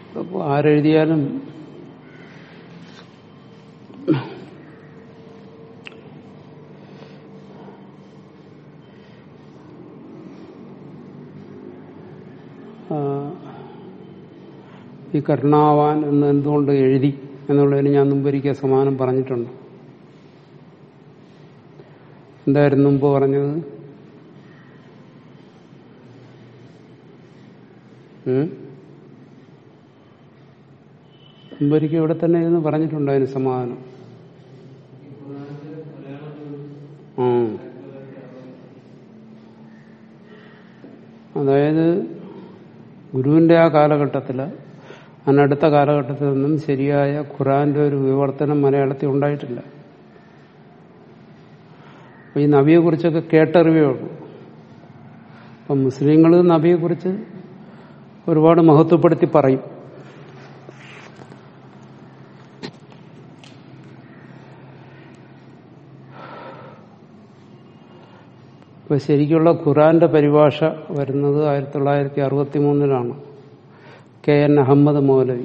അപ്പോൾ ആരെഴുതിയാലും ആ, ഈ കരുണാവാൻ എന്ന് എന്തുകൊണ്ട് എഴുതി എന്നുള്ളതിന് ഞാൻ മുമ്പൊരിക്കൽ സമാനം പറഞ്ഞിട്ടുണ്ട് എന്തായിരുന്നു മുമ്പ് പറഞ്ഞത് ഉം? മുമ്പൊരിക്കൽ ഇവിടെ തന്നെ ഇരുന്ന് പറഞ്ഞിട്ടുണ്ട് അതിന് സമാധാനം ആ അതായത് ഗുരുവിന്റെ ആ കാലഘട്ടത്തിൽ അതിനടുത്ത കാലഘട്ടത്തിൽ നിന്നും ശരിയായ ഖുറാന്റെ ഒരു വിവർത്തനം മലയാളത്തിൽ ഉണ്ടായിട്ടില്ല അപ്പൊ ഈ നബിയെ കുറിച്ചൊക്കെ കേട്ടറിവേ ഉള്ളൂ അപ്പം മുസ്ലിങ്ങൾ നബിയെ കുറിച്ച് ഒരുപാട് മഹത്വപ്പെടുത്തി പറയും ഇപ്പൊ ശരിക്കുള്ള ഖുറാന്റെ പരിഭാഷ വരുന്നത് ആയിരത്തി തൊള്ളായിരത്തി അറുപത്തി മൂന്നിലാണ് കെ എൻ അഹമ്മദ് മൗലവി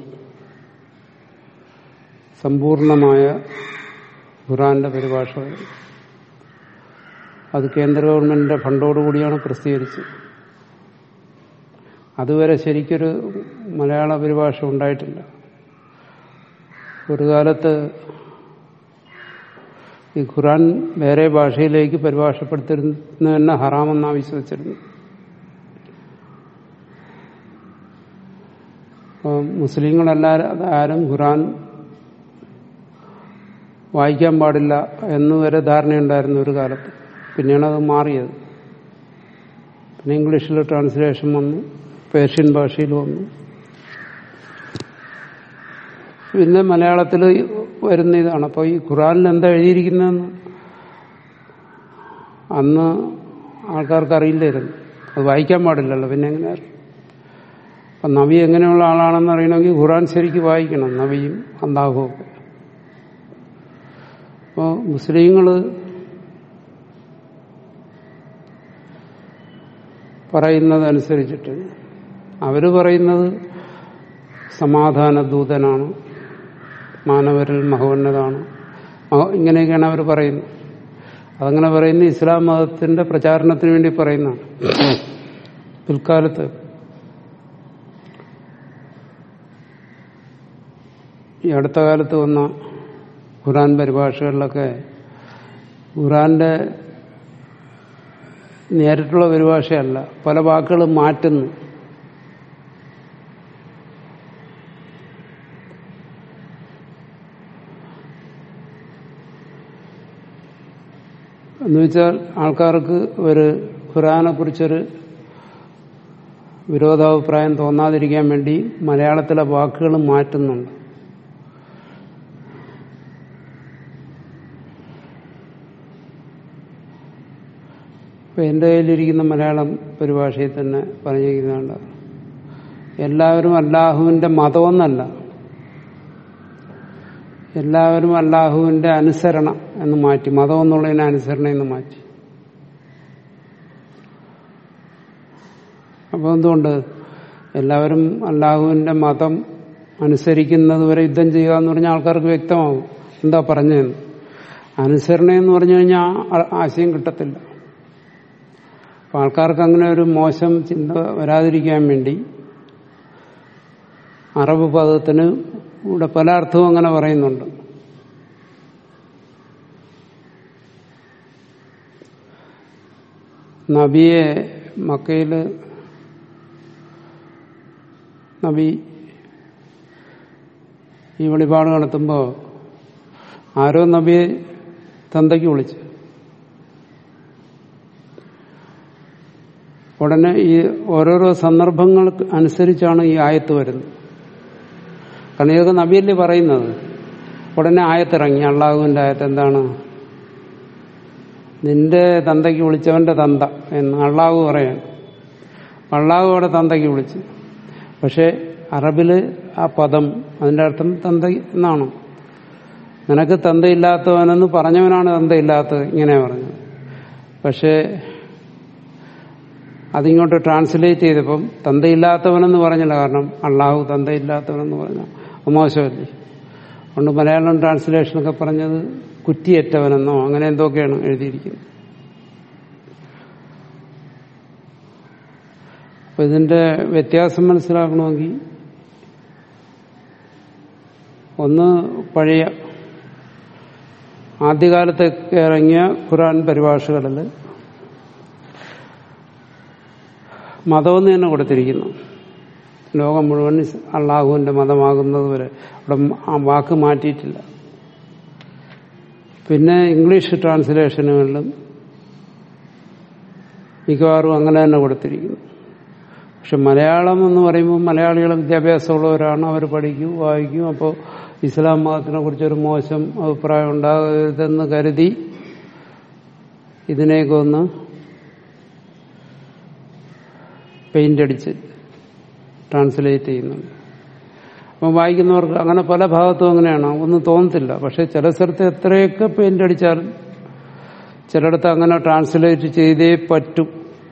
സമ്പൂർണമായ ഖുറാന്റെ പരിഭാഷ വരും അത് കേന്ദ്ര ഗവൺമെന്റിന്റെ ഫണ്ടോടുകൂടിയാണ് പ്രസിദ്ധീകരിച്ചത് അതുവരെ ശരിക്കൊരു മലയാള പരിഭാഷ ഉണ്ടായിട്ടില്ല ഒരു കാലത്ത് ഈ ഖുറാൻ വേറെ ഭാഷയിലേക്ക് പരിഭാഷപ്പെടുത്തിരുന്ന തന്നെ ഹറാമെന്നാ വിശ്വസിച്ചിരുന്നു അപ്പം മുസ്ലിങ്ങളല്ലാതെ ആരും ഖുറാൻ വായിക്കാൻ പാടില്ല എന്ന് വരെ ധാരണയുണ്ടായിരുന്നു ഒരു കാലത്ത് പിന്നെയാണ് അത് മാറിയത് പിന്നെ ഇംഗ്ലീഷിൽ ട്രാൻസ്ലേഷൻ വന്നു പേർഷ്യൻ ഭാഷയിൽ വന്നു പിന്നെ മലയാളത്തിൽ വരുന്ന ഇതാണ് അപ്പോൾ ഈ ഖുറാനിൽ എന്താ എഴുതിയിരിക്കുന്നതെന്ന് അന്ന് ആൾക്കാർക്ക് അറിയില്ലായിരുന്നു അത് വായിക്കാൻ പാടില്ലല്ലോ പിന്നെ എങ്ങനെ അറിയും അപ്പം നബി എങ്ങനെയുള്ള ആളാണെന്ന് അറിയണമെങ്കിൽ ഖുറാൻ ശരിക്ക് വായിക്കണം നബിയും അന്താഹും ഒക്കെ അപ്പോൾ മുസ്ലിങ്ങൾ പറയുന്നതനുസരിച്ചിട്ട് അവര് പറയുന്നത് സമാധാന ദൂതനാണ് മാനവരിൽ മഹോന്നതാണ് മഹ- ഇങ്ങനെയൊക്കെയാണ് അവർ പറയുന്നത് അതങ്ങനെ പറയുന്ന ഇസ്ലാം മതത്തിന്റെ പ്രചാരണത്തിന് വേണ്ടി പറയുന്നതാണ് പിൽക്കാലത്ത് ഈ അടുത്ത കാലത്ത് വന്ന ഖുറാൻ പരിഭാഷകളിലൊക്കെ ഖുറാന്റെ നേരിട്ടുള്ള പരിഭാഷയല്ല പല വാക്കുകളും മാറ്റുന്നു എന്നുവെച്ചാൽ ആൾക്കാർക്ക് ഒരു ഖുറാനെ കുറിച്ചൊരു വിരോധാഭിപ്രായം തോന്നാതിരിക്കാൻ വേണ്ടി മലയാളത്തിലെ വാക്കുകൾ മാറ്റുന്നുണ്ട് ഇപ്പൊ എന്റെ കയ്യിലിരിക്കുന്ന മലയാളം പരിഭാഷയിൽ തന്നെ പറഞ്ഞിരിക്കുന്നുണ്ട് എല്ലാവരും അല്ലാഹുവിന്റെ മതമൊന്നല്ല എല്ലാവരും അല്ലാഹുവിന്റെ അനുസരണ എന്ന് മാറ്റി മതം എന്നുള്ളതിനെ അനുസരണ എന്ന് മാറ്റി അപ്പോൾ എന്തുകൊണ്ട് എല്ലാവരും അല്ലാഹുവിന്റെ മതം അനുസരിക്കുന്നത് വരെ യുദ്ധം ചെയ്യുക എന്ന് പറഞ്ഞാൽ ആൾക്കാർക്ക് വ്യക്തമാവും എന്താ പറഞ്ഞതെന്ന് അനുസരണ എന്ന് പറഞ്ഞു കഴിഞ്ഞാൽ ആ- ആശയം കിട്ടത്തില്ല അപ്പൊ ആൾക്കാർക്ക് അങ്ങനെ ഒരു മോശം ചിന്ത വരാതിരിക്കാൻ വേണ്ടി അറബ് പദത്തിന് ഇവിടെ പല അർത്ഥവും അങ്ങനെ പറയുന്നുണ്ട് നബിയെ മക്കയില് നബി ഈ വെളിപാട് നടത്തുമ്പോൾ ആരോ നബിയെ തന്തയ്ക്ക് വിളിച്ചു ഉടനെ ഈ ഓരോരോ സന്ദർഭങ്ങൾക്ക് അനുസരിച്ചാണ് ഈ ആയത്ത് വരുന്നത് കാരണം ഇതൊക്കെ നബിയല്ലേ പറയുന്നത് ഉടനെ ആയത്തിറങ്ങി അള്ളാഹുവിന്റെ ആയത്ത് എന്താണ് നിന്റെ തന്തയ്ക്ക് വിളിച്ചവന്റെ തന്ത എന്ന് അള്ളാഹു പറയാൻ അള്ളാഹു അവിടെ തന്തയ്ക്ക് വിളിച്ചു പക്ഷെ അറബില് ആ പദം അതിന്റെ അർത്ഥം തന്ത എന്നാണ് നിനക്ക് തന്തയില്ലാത്തവനെന്ന് പറഞ്ഞവനാണ് തന്തയില്ലാത്തത് ഇങ്ങനെ പറഞ്ഞത് പക്ഷേ അതിങ്ങോട്ട് ട്രാൻസ്ലേറ്റ് ചെയ്തപ്പം തന്തയില്ലാത്തവനെന്ന് പറഞ്ഞില്ല കാരണം അള്ളാഹു തന്തയില്ലാത്തവനെന്ന് പറഞ്ഞ മോശമല്ലേ അതുകൊണ്ട് മലയാളം ട്രാൻസ്ലേഷനൊക്കെ പറഞ്ഞത് കുറ്റിയേറ്റവനെന്നോ അങ്ങനെ എന്തൊക്കെയാണ് എഴുതിയിരിക്കുന്നത് അപ്പൊ ഇതിന്റെ വ്യത്യാസം മനസ്സിലാക്കണമെങ്കിൽ ഒന്ന് പഴയ ആദ്യകാലത്ത് ഇറങ്ങിയ ഖുറാൻ പരിഭാഷകളിൽ മതമെന്ന് തന്നെ കൊടുത്തിരിക്കുന്നു ലോകം മുഴുവൻ അള്ളാഹുവിന്റെ മതമാകുന്നത് വരെ അവിടെ ആ വാക്ക് മാറ്റിയിട്ടില്ല പിന്നെ ഇംഗ്ലീഷ് ട്രാൻസ്ലേഷനുകളിലും മിക്കവാറും അങ്ങനെ തന്നെ കൊടുത്തിരിക്കുന്നു പക്ഷെ മലയാളം എന്ന് പറയുമ്പോൾ മലയാളികൾ വിദ്യാഭ്യാസമുള്ളവരാണ് അവർ പഠിക്കും വായിക്കും അപ്പോൾ ഇസ്ലാം മതത്തിനെ കുറിച്ചൊരു മോശം അഭിപ്രായം ഉണ്ടാകരുതെന്ന് കരുതി ഇതിനെയൊക്കെ ഒന്ന് പെയിന്റ് അടിച്ച് ട്രാൻസ്ലേറ്റ് ചെയ്യുന്നുണ്ട് അപ്പം വായിക്കുന്നവർക്ക് അങ്ങനെ പല ഭാഗത്തും അങ്ങനെയാണ് ഒന്നും തോന്നത്തില്ല പക്ഷെ ചില സ്ഥലത്ത് എത്രയൊക്കെ പെയിന്റ് അടിച്ചാലും ചിലയിടത്ത് അങ്ങനെ ട്രാൻസ്ലേറ്റ് ചെയ്തേ പറ്റും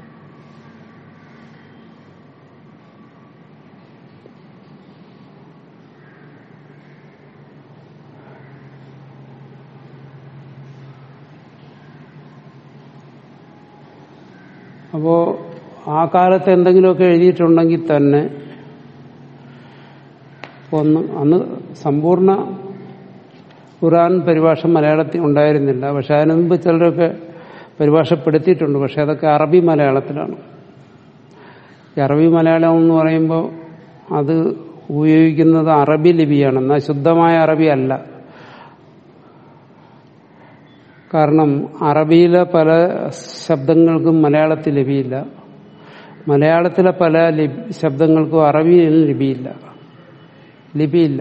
അപ്പോ ആ കാലത്ത് എന്തെങ്കിലുമൊക്കെ എഴുതിയിട്ടുണ്ടെങ്കിൽ തന്നെ ഒന്ന് അന്ന് സമ്പൂർണ്ണ ഖുറാൻ പരിഭാഷ മലയാളത്തിൽ ഉണ്ടായിരുന്നില്ല പക്ഷെ അതിനു മുമ്പ് ചിലരൊക്കെ പരിഭാഷപ്പെടുത്തിയിട്ടുണ്ട് പക്ഷെ അതൊക്കെ അറബി മലയാളത്തിലാണ് ഈ അറബി മലയാളം എന്ന് പറയുമ്പോൾ അത് ഉപയോഗിക്കുന്നത് അറബി ലിപിയാണ് എന്നാൽ ശുദ്ധമായ അറബി അല്ല കാരണം അറബിയിലെ പല ശബ്ദങ്ങൾക്കും മലയാളത്തിൽ ലിപിയില്ല മലയാളത്തിലെ പല ശബ്ദങ്ങൾക്കും അറബിയിൽ ലിപിയില്ല ലിപിയില്ല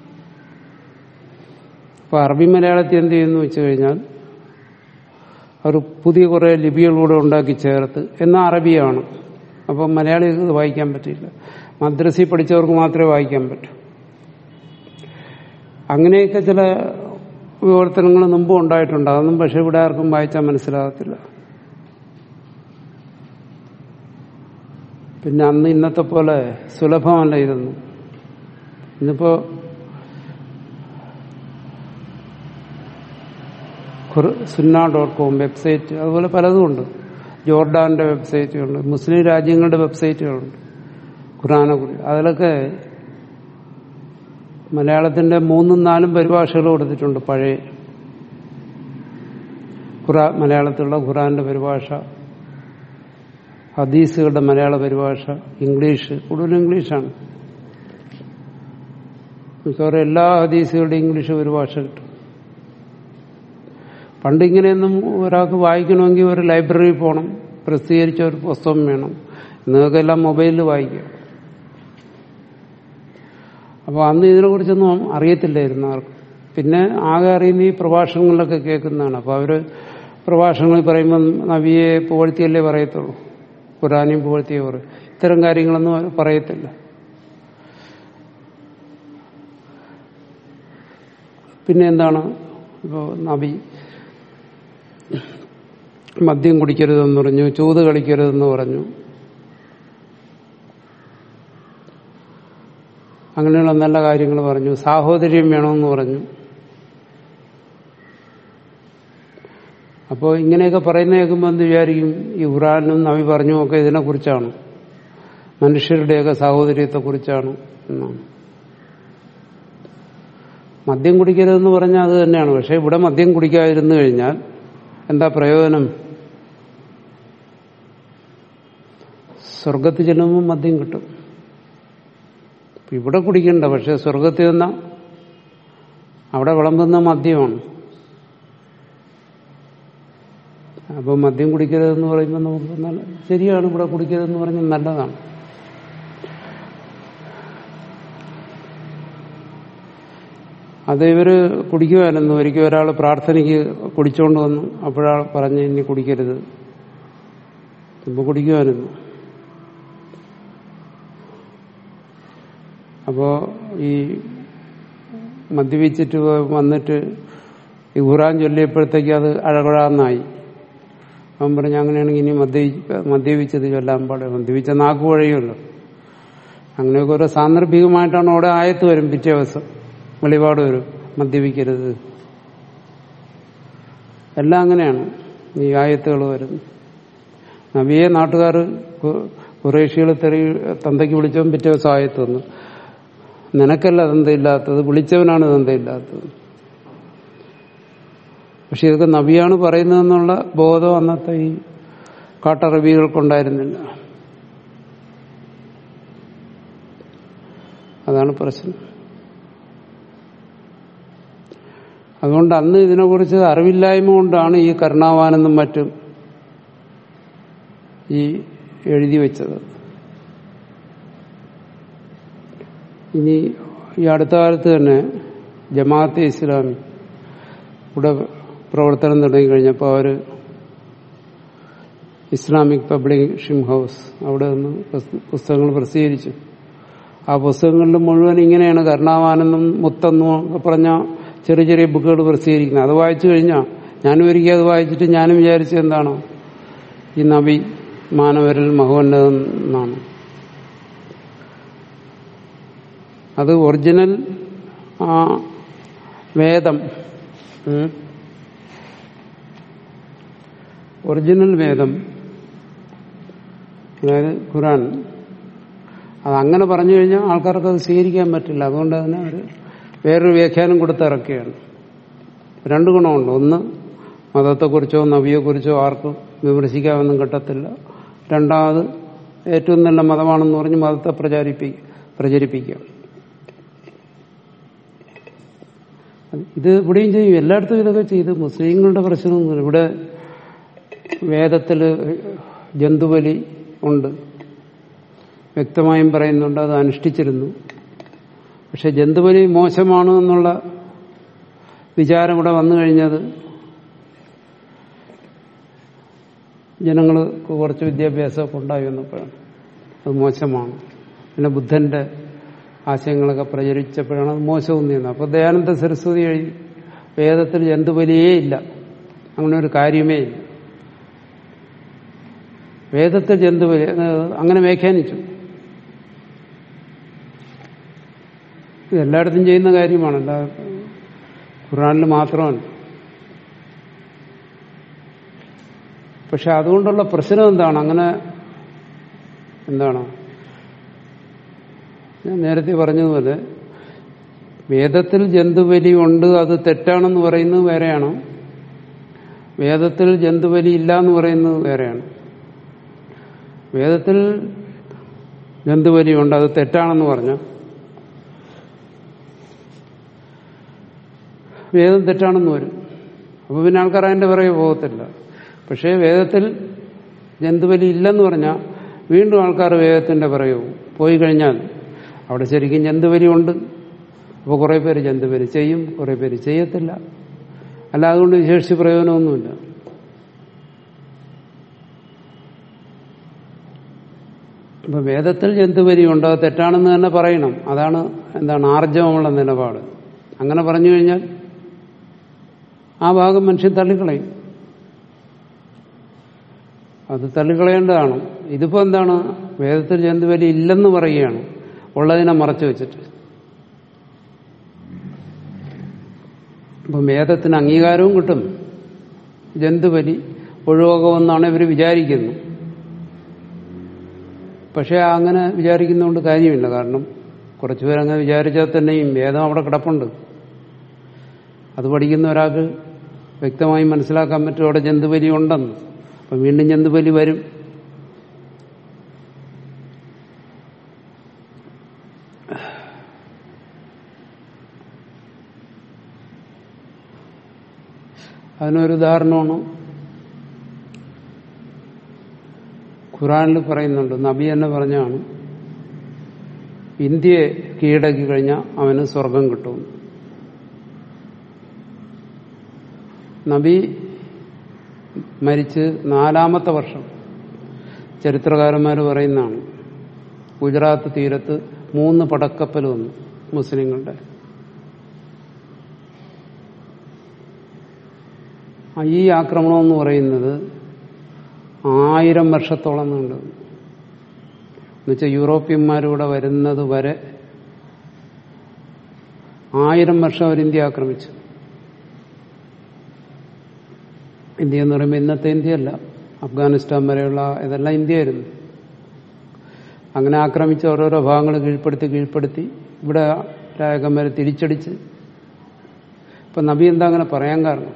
അപ്പൊ അറബി മലയാളത്തിൽ എന്ത് ചെയ്യുന്നു വെച്ചു കഴിഞ്ഞാൽ അവർ പുതിയ കുറെ ലിപികളൂടെ ഉണ്ടാക്കി ചേർത്ത് എന്നാൽ അറബിയാണ് അപ്പം മലയാളികൾക്ക് ഇത് വായിക്കാൻ പറ്റില്ല മദ്രസയിൽ പഠിച്ചവർക്ക് മാത്രമേ വായിക്കാൻ പറ്റൂ അങ്ങനെയൊക്കെ ചില വിവർത്തനങ്ങൾ മുമ്പും ഉണ്ടായിട്ടുണ്ട് അതൊന്നും പക്ഷെ ഇവിടെ ആർക്കും വായിച്ചാൽ മനസ്സിലാകത്തില്ല പിന്നെ അന്ന് ഇന്നത്തെ പോലെ സുലഭമല്ല ഇതൊന്നും ഇന്നിപ്പോ സുന്ന ഡോട്ട് കോം വെബ്സൈറ്റ് അതുപോലെ പലതുമുണ്ട് ജോർഡാന്റെ വെബ്സൈറ്റുകളുണ്ട് മുസ്ലിം രാജ്യങ്ങളുടെ വെബ്സൈറ്റുകളുണ്ട് ഖുറാനെ കുറിച്ച് അതിലൊക്കെ മലയാളത്തിന്റെ മൂന്നും നാലും പരിഭാഷകൾ കൊടുത്തിട്ടുണ്ട് പഴയ ഖുറാ മലയാളത്തിലുള്ള ഖുറാന്റെ പരിഭാഷ ഹദീസുകളുടെ മലയാള പരിഭാഷ ഇംഗ്ലീഷ് കൂടുതലും ഇംഗ്ലീഷാണ് മിക്കവാറും എല്ലാ ഹദീസുകളുടെയും ഇംഗ്ലീഷ് പരിഭാഷ കിട്ടും പണ്ടിങ്ങനെയൊന്നും ഒരാൾക്ക് വായിക്കണമെങ്കിൽ ഒരു ലൈബ്രറി പോകണം പ്രസിദ്ധീകരിച്ച ഒരു പുസ്തകം വേണം നിങ്ങൾക്കെല്ലാം മൊബൈലിൽ വായിക്കാം അപ്പോൾ അന്ന് ഇതിനെക്കുറിച്ചൊന്നും അറിയത്തില്ലായിരുന്നു ആർക്കും പിന്നെ ആകെ അറിയുന്ന ഈ പ്രഭാഷണങ്ങളിലൊക്കെ കേൾക്കുന്നതാണ് അപ്പോൾ അവർ പ്രഭാഷണങ്ങളിൽ പറയുമ്പോൾ നബിയെ പുകഴ്ത്തിയല്ലേ പറയത്തുള്ളൂ ഖുറാനെയും പുകഴ്ത്തിയേ പറയും ഇത്തരം കാര്യങ്ങളൊന്നും അവർ പറയത്തില്ല പിന്നെ എന്താണ് ഇപ്പോൾ നബി മദ്യം കുടിക്കരുതെന്ന് പറഞ്ഞു ചൂത് കളിക്കരുതെന്ന് പറഞ്ഞു അങ്ങനെയുള്ള നല്ല കാര്യങ്ങൾ പറഞ്ഞു സാഹോദര്യം വേണമെന്ന് പറഞ്ഞു അപ്പോൾ ഇങ്ങനെയൊക്കെ പറയുന്ന കേൾക്കുമ്പോൾ എന്ത് വിചാരിക്കും ഈ ഖുറാനും നബി പറഞ്ഞു ഒക്കെ ഇതിനെക്കുറിച്ചാണ് മനുഷ്യരുടെയൊക്കെ സാഹോദര്യത്തെക്കുറിച്ചാണ് എന്നാണ് മദ്യം കുടിക്കരുതെന്ന് പറഞ്ഞാൽ അത് തന്നെയാണ് പക്ഷെ ഇവിടെ മദ്യം കുടിക്കാതിരുന്നു കഴിഞ്ഞാൽ എന്താ പ്രയോജനം സ്വർഗത്തിൽ ചെല്ലുമ്പോൾ മദ്യം കിട്ടും ഇവിടെ കുടിക്കണ്ട പക്ഷെ സ്വർഗത്തിൽ നിന്ന അവിടെ വിളമ്പുന്ന മദ്യമാണ് അപ്പോൾ മദ്യം കുടിക്കരുതെന്ന് പറയുമ്പോൾ നമുക്ക് നല്ല ശരിയാണ് ഇവിടെ കുടിക്കരുതെന്ന് പറഞ്ഞാൽ നല്ലതാണ് അത് ഇവര് കുടിക്കുമായിരുന്നു ഒരിക്കൽ ഒരാൾ പ്രാർത്ഥനയ്ക്ക് കുടിച്ചോണ്ട് വന്നു അപ്പോഴാൾ പറഞ്ഞ് ഇനി കുടിക്കരുത് ഇപ്പൊ കുടിക്കുമായിരുന്നു അപ്പോ ഈ മദ്യപിച്ചിട്ട് വന്നിട്ട് ഈ ഖുറാൻ ചൊല്ലിയപ്പോഴത്തേക്ക് അത് അഴകുഴാന്നായി അവൻ പറഞ്ഞു അങ്ങനെയാണെങ്കിൽ ഇനി മദ്യപിച്ച മദ്യപിച്ചത് ചൊല്ലാൻ പാടില്ല മദ്യപിച്ച നാക്ക് വഴിയുമല്ലോ അങ്ങനെയൊക്കെ ഓരോ സാന്ദർഭികമായിട്ടാണ് അവിടെ ആയത്ത് വരും പിറ്റേ ദിവസം വെളിപാട് വരും മദ്യപിക്കരുത് എല്ലാം അങ്ങനെയാണ് ഈ ആയത്തുകൾ വരുന്നത് നബിയെ നാട്ടുകാർ കുറേശികൾ തെറി തന്തയ്ക്ക് വിളിച്ചവൻ പിറ്റേ ദിവസം ആയത്ത് വന്നു നിനക്കല്ല തന്തയില്ലാത്തത് വിളിച്ചവനാണ് തന്തയില്ലാത്തത് പക്ഷെ ഇതൊക്കെ നബിയാണ് പറയുന്നതെന്നുള്ള ബോധം അന്നത്തെ ഈ കാട്ടറബികൾക്കുണ്ടായിരുന്നില്ല അതാണ് പ്രശ്നം അതുകൊണ്ട് അന്ന് ഇതിനെക്കുറിച്ച് അറിവില്ലായ്മ കൊണ്ടാണ് ഈ കരുണാവാനെന്നും മറ്റും ഈ എഴുതി വെച്ചത് ഇനി ഈ അടുത്ത കാലത്ത് തന്നെ ജമാഅത്തെ ഇസ്ലാമി ഇവിടെ പ്രവർത്തനം തുടങ്ങിക്കഴിഞ്ഞപ്പോൾ അവർ ഇസ്ലാമിക് പബ്ലിഷിംഗ് ഹൗസ് അവിടെ നിന്ന് പുസ്തകങ്ങൾ പ്രസിദ്ധീകരിച്ചു ആ പുസ്തകങ്ങളിൽ മുഴുവൻ ഇങ്ങനെയാണ് കരുണാവാനെന്നും മുത്തെന്നും ഒക്കെ പറഞ്ഞ ചെറിയ ചെറിയ ബുക്കുകൾ പ്രസിദ്ധീകരിക്കുന്നത് അത് വായിച്ചു കഴിഞ്ഞാൽ ഞാനും ഒരിക്കൽ അത് വായിച്ചിട്ട് ഞാനും വിചാരിച്ചത് എന്താണ് ഈ നബി മാനവരിൽ മഹോന്നതം എന്നാണ് അത് ഒറിജിനൽ ആ വേദം ഒറിജിനൽ വേദം അതായത് ഖുറാൻ അതങ്ങനെ പറഞ്ഞു കഴിഞ്ഞാൽ ആൾക്കാർക്ക് അത് സ്വീകരിക്കാൻ പറ്റില്ല അതുകൊണ്ട് അതിനെ ഒരു വേറൊരു വ്യാഖ്യാനം കൊടുത്തിറക്കുകയാണ് രണ്ട് ഗുണമുണ്ട് ഒന്ന് മതത്തെക്കുറിച്ചോ നബിയെക്കുറിച്ചോ ആർക്കും വിമർശിക്കാമെന്നും കിട്ടത്തില്ല രണ്ടാമത് ഏറ്റവും നല്ല മതമാണെന്ന് പറഞ്ഞ് മതത്തെ പ്രചാരിപ്പി പ്രചരിപ്പിക്കുക ഇത് ഇവിടെയും ചെയ്യും എല്ലായിടത്തും ഇതൊക്കെ ചെയ്ത് മുസ്ലിങ്ങളുടെ പ്രശ്നമൊന്നുമില്ല ഇവിടെ വേദത്തിൽ ജന്തുബലി ഉണ്ട് വ്യക്തമായും പറയുന്നുണ്ട് അത് അനുഷ്ഠിച്ചിരുന്നു പക്ഷെ ജന്തുബലി മോശമാണ് എന്നുള്ള വിചാരം ഇവിടെ വന്നു കഴിഞ്ഞത് ജനങ്ങൾക്ക് കുറച്ച് വിദ്യാഭ്യാസമൊക്കെ ഉണ്ടായി വന്നപ്പോഴാണ് അത് മോശമാണ് പിന്നെ ബുദ്ധന്റെ ആശയങ്ങളൊക്കെ പ്രചരിച്ചപ്പോഴാണ് അത് മോശം ചെയ്യുന്നത് അപ്പോൾ ദയാനന്ദ സരസ്വതി എഴുതി വേദത്തിൽ ജന്തുബലിയേ ഇല്ല അങ്ങനെ ഒരു കാര്യമേ ഇല്ല വേദത്തിൽ ജന്തുബലി അങ്ങനെ വ്യാഖ്യാനിച്ചു ഇത് എല്ലായിടത്തും ചെയ്യുന്ന കാര്യമാണ് അല്ല ഖുറാനിൽ മാത്രമല്ല പക്ഷെ അതുകൊണ്ടുള്ള പ്രശ്നം എന്താണ് അങ്ങനെ എന്താണ് ഞാൻ നേരത്തെ പറഞ്ഞതുപോലെ വേദത്തിൽ ജന്തുബലി ഉണ്ട് അത് തെറ്റാണെന്ന് പറയുന്നത് വേറെയാണ് വേദത്തിൽ ജന്തുബലി ഇല്ല എന്ന് പറയുന്നത് വേറെയാണ് വേദത്തിൽ ജന്തുബലി ഉണ്ട് അത് തെറ്റാണെന്ന് പറഞ്ഞാൽ വേദം തെറ്റാണെന്ന് വരും അപ്പോൾ പിന്നെ ആൾക്കാർ അതിൻ്റെ പിറകെ പോകത്തില്ല പക്ഷേ വേദത്തിൽ ജന്തുബലി ഇല്ലെന്ന് പറഞ്ഞാൽ വീണ്ടും ആൾക്കാർ വേദത്തിന്റെ പിറകെ പോകും പോയി കഴിഞ്ഞാൽ അവിടെ ശരിക്കും ജന്തുബലി ഉണ്ട് അപ്പോൾ കുറേ പേര് ജന്തുബലി ചെയ്യും കുറേ പേര് ചെയ്യത്തില്ല അല്ല അതുകൊണ്ട് വിശേഷിച്ച് പ്രയോജനമൊന്നുമില്ല ഇപ്പൊ വേദത്തിൽ ജന്തുബലി ഉണ്ട് അത് തെറ്റാണെന്ന് തന്നെ പറയണം അതാണ് എന്താണ് ആർജവമുള്ള നിലപാട് അങ്ങനെ പറഞ്ഞു കഴിഞ്ഞാൽ ആ ഭാഗം മനുഷ്യൻ തള്ളിക്കളയും അത് തള്ളിക്കളയേണ്ടതാണ് ഇതിപ്പോ എന്താണ് വേദത്തിൽ ജന്തുബലി ഇല്ലെന്ന് പറയുകയാണ് ഉള്ളതിനെ മറച്ചു വെച്ചിട്ട് അപ്പം വേദത്തിന് അംഗീകാരവും കിട്ടും ജന്തുബലി ഒഴിവാകുമെന്നാണ് ഇവർ വിചാരിക്കുന്നത് പക്ഷെ അങ്ങനെ വിചാരിക്കുന്നതുകൊണ്ട് കാര്യമില്ല കാരണം കുറച്ചുപേരങ്ങനെ വിചാരിച്ചാൽ തന്നെയും വേദം അവിടെ കിടപ്പുണ്ട് അത് പഠിക്കുന്ന ഒരാൾക്ക് വ്യക്തമായി മനസ്സിലാക്കാൻ പറ്റും അവിടെ ജന്തുബലി ഉണ്ടെന്ന് അപ്പം വീണ്ടും ജന്തുബലി വരും അതിനൊരു ഉദാഹരണമാണ് ഖുറാനിൽ പറയുന്നുണ്ട് നബി തന്നെ പറഞ്ഞാണ് ഇന്ത്യയെ കീഴടക്കി കഴിഞ്ഞാൽ അവന് സ്വർഗം കിട്ടും നബി മരിച്ച് നാലാമത്തെ വർഷം ചരിത്രകാരന്മാർ പറയുന്നതാണ് ഗുജറാത്ത് തീരത്ത് മൂന്ന് പടക്കപ്പൽ വന്നു മുസ്ലിങ്ങളുടെ ഈ ആക്രമണം എന്ന് പറയുന്നത് ആയിരം വർഷത്തോളം നീണ്ടു എന്നുവെച്ചാൽ യൂറോപ്യന്മാരിവിടെ വരുന്നത് വരെ ആയിരം വർഷം അവർ ഇന്ത്യ ആക്രമിച്ചു ഇന്ത്യ എന്ന് പറയുമ്പോൾ ഇന്നത്തെ ഇന്ത്യയല്ല അഫ്ഗാനിസ്ഥാൻ വരെയുള്ള ഇതെല്ലാം ഇന്ത്യയായിരുന്നു അങ്ങനെ ആക്രമിച്ച് ഓരോരോ ഭാഗങ്ങൾ കീഴ്പ്പെടുത്തി കീഴ്പ്പെടുത്തി ഇവിടെ രാജകന്മാരെ തിരിച്ചടിച്ച് ഇപ്പൊ നബി എന്താ അങ്ങനെ പറയാൻ കാരണം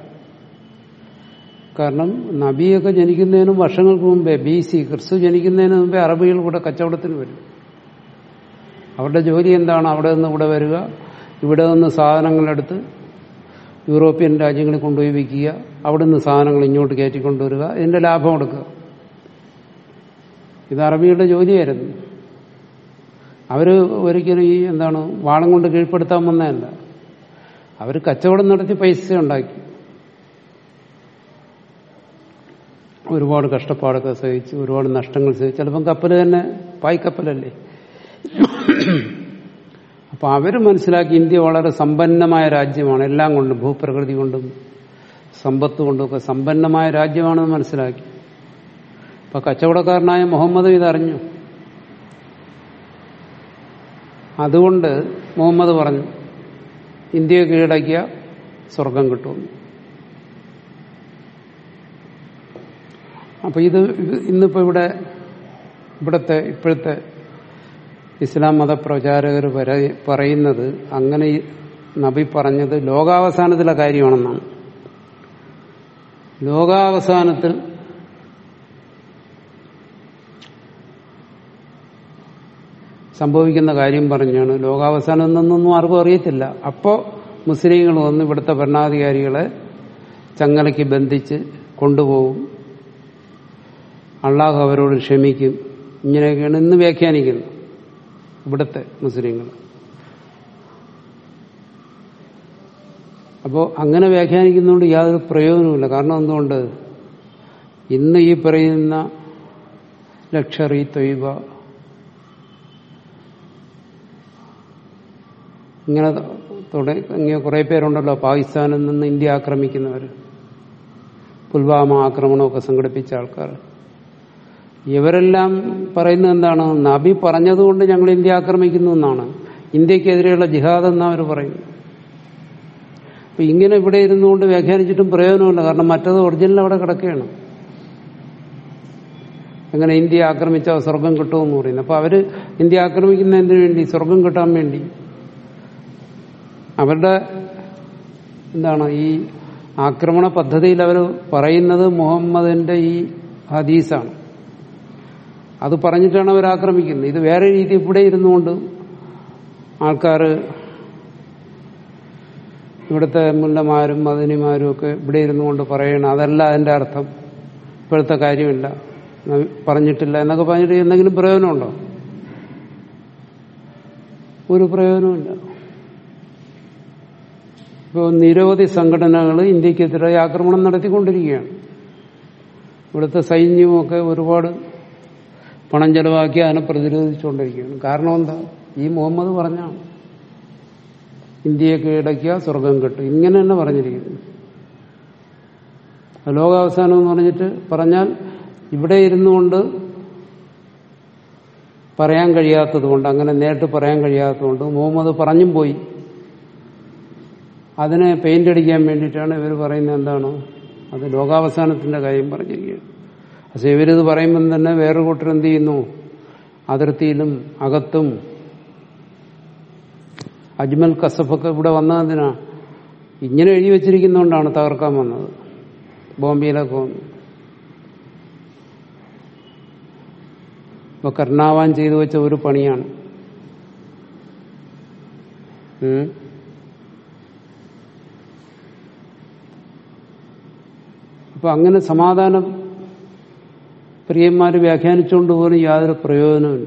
കാരണം നബിയൊക്കെ ജനിക്കുന്നതിനും വർഷങ്ങൾക്ക് മുമ്പേ ബി സി ക്രിസ്തു ജനിക്കുന്നതിന് മുമ്പേ അറബികൾ കൂടെ കച്ചവടത്തിന് വരും അവരുടെ ജോലി എന്താണ് അവിടെ നിന്ന് ഇവിടെ വരിക ഇവിടെ നിന്ന് സാധനങ്ങളെടുത്ത് യൂറോപ്യൻ രാജ്യങ്ങളിൽ കൊണ്ടുപോയി വിൽക്കുക അവിടെ നിന്ന് സാധനങ്ങൾ ഇങ്ങോട്ട് കയറ്റിക്കൊണ്ടുവരിക ഇതിന്റെ ലാഭം എടുക്കുക ഇത് അറബികളുടെ ജോലിയായിരുന്നു അവര് ഒരിക്കലും ഈ എന്താണ് വാളം കൊണ്ട് കീഴ്പ്പെടുത്താൻ വന്നതല്ല അവർ കച്ചവടം നടത്തി പൈസ ഉണ്ടാക്കി ഒരുപാട് കഷ്ടപ്പാടൊക്കെ സഹിച്ച് ഒരുപാട് നഷ്ടങ്ങൾ സഹിച്ച് ചിലപ്പം കപ്പൽ തന്നെ പായ്ക്കപ്പലല്ലേ അപ്പൊ അവര് മനസ്സിലാക്കി ഇന്ത്യ വളരെ സമ്പന്നമായ രാജ്യമാണ് എല്ലാം കൊണ്ടും ഭൂപ്രകൃതി കൊണ്ടും സമ്പത്ത് കൊണ്ടും ഒക്കെ സമ്പന്നമായ രാജ്യമാണെന്ന് മനസ്സിലാക്കി അപ്പൊ കച്ചവടക്കാരനായ മുഹമ്മദ് ഇതറിഞ്ഞു അതുകൊണ്ട് മുഹമ്മദ് പറഞ്ഞു ഇന്ത്യയെ കീഴടക്കിയ സ്വർഗം കിട്ടുമെന്ന് അപ്പൊ ഇത് ഇത് ഇന്നിപ്പോ ഇവിടെ ഇവിടുത്തെ ഇപ്പോഴത്തെ ഇസ്ലാം മതപ്രചാരകർ പറയുന്നത് അങ്ങനെ ഈ നബി പറഞ്ഞത് ലോകാവസാനത്തിലെ കാര്യമാണെന്നാണ് ലോകാവസാനത്തിൽ സംഭവിക്കുന്ന കാര്യം പറഞ്ഞാണ് ലോകാവസാനം എന്നൊന്നും ആർക്കും അറിയത്തില്ല അപ്പോ മുസ്ലിങ്ങൾ വന്ന് ഇവിടുത്തെ ഭരണാധികാരികളെ ചങ്ങലയ്ക്ക് ബന്ധിച്ച് കൊണ്ടുപോകും അള്ളാഹു അവരോട് ക്ഷമിക്കും ഇങ്ങനെയൊക്കെയാണ് ഇന്ന് വ്യാഖ്യാനിക്കുന്നത് ഇവിടുത്തെ മുസ്ലിങ്ങൾ അപ്പോൾ അങ്ങനെ വ്യാഖ്യാനിക്കുന്നതുകൊണ്ട് യാതൊരു പ്രയോജനവുമില്ല കാരണം എന്തുകൊണ്ട് ഇന്ന് ഈ പറയുന്ന ലക്ഷറി തൊയ്വ ഇങ്ങനെ തുടങ്ങിയ കുറെ പേരുണ്ടല്ലോ പാകിസ്ഥാനിൽ നിന്ന് ഇന്ത്യ ആക്രമിക്കുന്നവർ പുൽവാമ ആക്രമണമൊക്കെ സംഘടിപ്പിച്ച ആൾക്കാർ ഇവരെല്ലാം പറയുന്നത് എന്താണ് നബി പറഞ്ഞതുകൊണ്ട് ഞങ്ങൾ ഇന്ത്യ ആക്രമിക്കുന്നു എന്നാണ് ഇന്ത്യക്കെതിരെയുള്ള ജിഹാദ് എന്ന് അവർ പറയുന്നു അപ്പൊ ഇങ്ങനെ ഇവിടെ ഇരുന്നുകൊണ്ട് വ്യാഖ്യാനിച്ചിട്ടും പ്രയോജനമില്ല കാരണം മറ്റത് ഒറിജിനൽ അവിടെ കിടക്കുകയാണ് അങ്ങനെ ഇന്ത്യ ആക്രമിച്ചാൽ സ്വർഗം കിട്ടുമെന്ന് പറയുന്നു അപ്പൊ അവര് ഇന്ത്യ ആക്രമിക്കുന്നതിന് വേണ്ടി സ്വർഗം കിട്ടാൻ വേണ്ടി അവരുടെ എന്താണ് ഈ ആക്രമണ പദ്ധതിയിൽ അവർ പറയുന്നത് മുഹമ്മദിന്റെ ഈ ഹദീസാണ് അത് പറഞ്ഞിട്ടാണ് അവർ ആക്രമിക്കുന്നത് ഇത് വേറെ രീതി ഇവിടെ ഇരുന്നുകൊണ്ട് ആൾക്കാർ ഇവിടുത്തെ മുല്ലമാരും മദനിമാരും ഒക്കെ ഇവിടെ ഇരുന്നുകൊണ്ട് പറയണം അതല്ല അതിന്റെ അർത്ഥം ഇപ്പോഴത്തെ കാര്യമില്ല പറഞ്ഞിട്ടില്ല എന്നൊക്കെ പറഞ്ഞിട്ട് എന്തെങ്കിലും പ്രയോജനമുണ്ടോ ഒരു പ്രയോജനമില്ല ഇപ്പോൾ നിരവധി സംഘടനകൾ ഇന്ത്യക്കെതിരെ ആക്രമണം നടത്തിക്കൊണ്ടിരിക്കുകയാണ് ഇവിടുത്തെ സൈന്യവുമൊക്കെ ഒരുപാട് പണം ചെലവാക്കി അതിനെ പ്രതിരോധിച്ചുകൊണ്ടിരിക്കുകയാണ് കാരണം എന്താ ഈ മുഹമ്മദ് പറഞ്ഞാണ് ഇന്ത്യയെ കീഴടക്കിയ സ്വർഗം കിട്ടും ഇങ്ങനെ തന്നെ പറഞ്ഞിരിക്കുന്നു ലോകാവസാനം എന്ന് പറഞ്ഞിട്ട് പറഞ്ഞാൽ ഇവിടെ ഇരുന്നുകൊണ്ട് പറയാൻ കഴിയാത്തതുകൊണ്ട് അങ്ങനെ നേരിട്ട് പറയാൻ കഴിയാത്തതുകൊണ്ട് മുഹമ്മദ് പറഞ്ഞും പോയി അതിനെ പെയിന്റ് അടിക്കാൻ വേണ്ടിയിട്ടാണ് ഇവർ പറയുന്നത് എന്താണ് അത് ലോകാവസാനത്തിന്റെ കാര്യം പറഞ്ഞിരിക്കുകയാണ് പക്ഷെ ഇവരിത് പറയുമ്പം തന്നെ വേറൊരു കൂട്ടർ എന്ത് ചെയ്യുന്നു അതിർത്തിയിലും അകത്തും അജ്മൽ കസഫൊക്കെ ഇവിടെ വന്നതിനാ ഇങ്ങനെ എഴുതി വെച്ചിരിക്കുന്നതുകൊണ്ടാണ് തകർക്കാൻ വന്നത് ബോംബെയിലൊക്കെ വന്നു ഇപ്പൊ കർണാവാൻ ചെയ്തു വെച്ച ഒരു പണിയാണ് ഉം അപ്പൊ അങ്ങനെ സമാധാനം പ്രിയന്മാർ വ്യാഖ്യാനിച്ചുകൊണ്ട് പോലും യാതൊരു പ്രയോജനമില്ല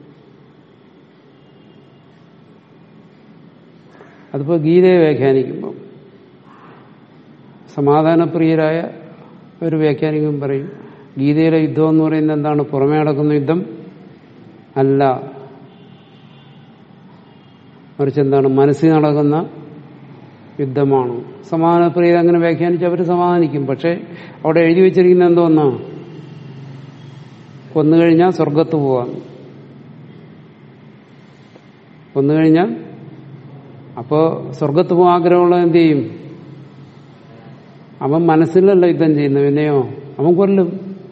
അതിപ്പോ ഗീതയെ വ്യാഖ്യാനിക്കുമ്പം സമാധാനപ്രിയരായ ഒരു വ്യാഖ്യാനിക്കും പറയും ഗീതയിലെ യുദ്ധം എന്ന് പറയുന്നത് എന്താണ് പുറമേ നടക്കുന്ന യുദ്ധം അല്ല മറിച്ച് എന്താണ് മനസ്സിൽ നടക്കുന്ന യുദ്ധമാണ് സമാധാനപ്രിയത അങ്ങനെ വ്യാഖ്യാനിച്ച് അവർ സമാധാനിക്കും പക്ഷെ അവിടെ എഴുതി വെച്ചിരിക്കുന്ന എന്തോന്നാ കൊന്നു കഴിഞ്ഞാൽ സ്വർഗത്ത് പോവാം കൊന്നു കഴിഞ്ഞാൽ അപ്പോ സ്വർഗത്ത് പോകാൻ ആഗ്രഹമുള്ള എന്ത് ചെയ്യും അവൻ മനസ്സിലല്ല യുദ്ധം ചെയ്യുന്നത് പിന്നെയോ അവൻ കൊല്ലും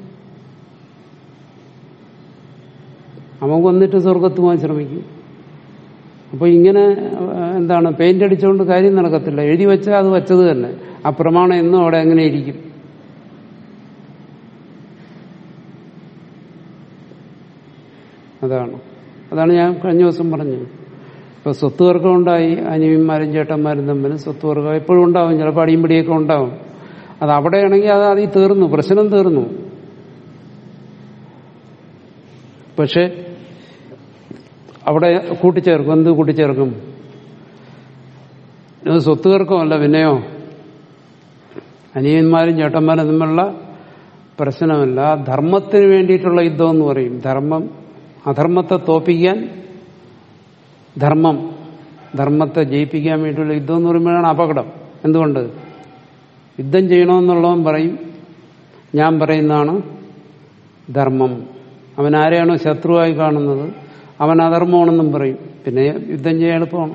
അവൻ കൊന്നിട്ട് സ്വർഗത്ത് പോകാൻ ശ്രമിക്കും അപ്പൊ ഇങ്ങനെ ഏഹ്, എന്താണ് പെയിന്റ് അടിച്ചുകൊണ്ട് കാര്യം നടക്കത്തില്ല എഴുതി വെച്ചാൽ അത് വെച്ചത് തന്നെ ആ പ്രമാണം എന്നും അവിടെ എങ്ങനെ ഇരിക്കും അതാണ് അതാണ് ഞാൻ കഴിഞ്ഞ ദിവസം പറഞ്ഞത് ഇപ്പൊ സ്വത്ത് വർഗം ഉണ്ടായി അനിയന്മാരും ചേട്ടന്മാരും തമ്മിൽ സ്വത്ത് വർഗം എപ്പോഴും ഉണ്ടാവും ചിലപ്പോൾ അടിയും പിടിയൊക്കെ ഉണ്ടാവും അത് അവിടെയാണെങ്കിൽ അത് അതിൽ തീർന്നു പ്രശ്നം തീർന്നു പക്ഷെ അവിടെ കൂട്ടിച്ചേർക്കും എന്ത് കൂട്ടിച്ചേർക്കും ഇത് സ്വത്ത് തീർക്കമല്ല പിന്നെയോ അനിയന്മാരും ചേട്ടന്മാരും തമ്മിലുള്ള പ്രശ്നമല്ല ധർമ്മത്തിന് വേണ്ടിയിട്ടുള്ള യുദ്ധം എന്ന് പറയും ധർമ്മം അധർമ്മത്തെ തോപ്പിക്കാൻ ധർമ്മം ധർമ്മത്തെ ജയിപ്പിക്കാൻ വേണ്ടിയുള്ള യുദ്ധം എന്ന് പറയുമ്പോഴാണ് അപകടം എന്തുകൊണ്ട് യുദ്ധം ചെയ്യണമെന്നുള്ളവൻ പറയും ഞാൻ പറയുന്നതാണ് ധർമ്മം അവൻ ആരെയാണോ ശത്രുവായി കാണുന്നത് അവൻ അധർമ്മമാണെന്നും പറയും പിന്നെ യുദ്ധം ചെയ്യാൻ എളുപ്പമാണ്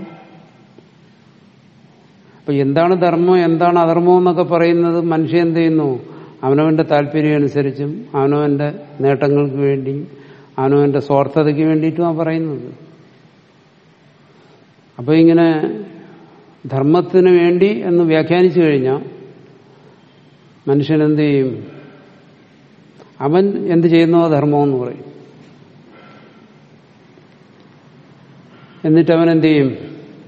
അപ്പൊ എന്താണ് ധർമ്മം എന്താണ് അധർമ്മം എന്നൊക്കെ പറയുന്നത് മനുഷ്യൻ എന്ത് ചെയ്യുന്നു അവനവന്റെ താല്പര്യം അനുസരിച്ചും അവനവന്റെ നേട്ടങ്ങൾക്ക് വേണ്ടിയും അവനവന്റെ സ്വാർത്ഥതയ്ക്ക് വേണ്ടിയിട്ടുമാണ് പറയുന്നത് അപ്പൊ ഇങ്ങനെ ധർമ്മത്തിന് വേണ്ടി എന്ന് വ്യാഖ്യാനിച്ചു കഴിഞ്ഞാൽ മനുഷ്യൻ എന്ത് ചെയ്യും അവൻ എന്ത് ചെയ്യുന്നോ ധർമ്മം എന്ന് പറയും എന്നിട്ട് അവൻ എന്ത് ചെയ്യും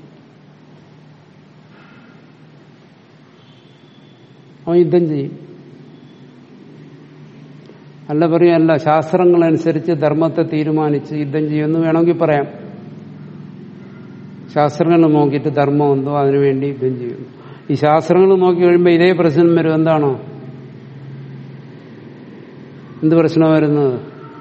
അവൻ യുദ്ധം ചെയ്യും അല്ല പറയും അല്ല ശാസ്ത്രങ്ങളനുസരിച്ച് ധർമ്മത്തെ തീരുമാനിച്ച് യുദ്ധം ചെയ്യുമെന്ന് വേണമെങ്കിൽ പറയാം ശാസ്ത്രങ്ങൾ നോക്കിയിട്ട് ധർമ്മം എന്തോ അതിനുവേണ്ടി യുദ്ധം ചെയ്യും ഈ ശാസ്ത്രങ്ങൾ നോക്കി കഴിയുമ്പോൾ ഇതേ പ്രശ്നം വരും എന്താണോ എന്ത് പ്രശ്നം വരുന്നത്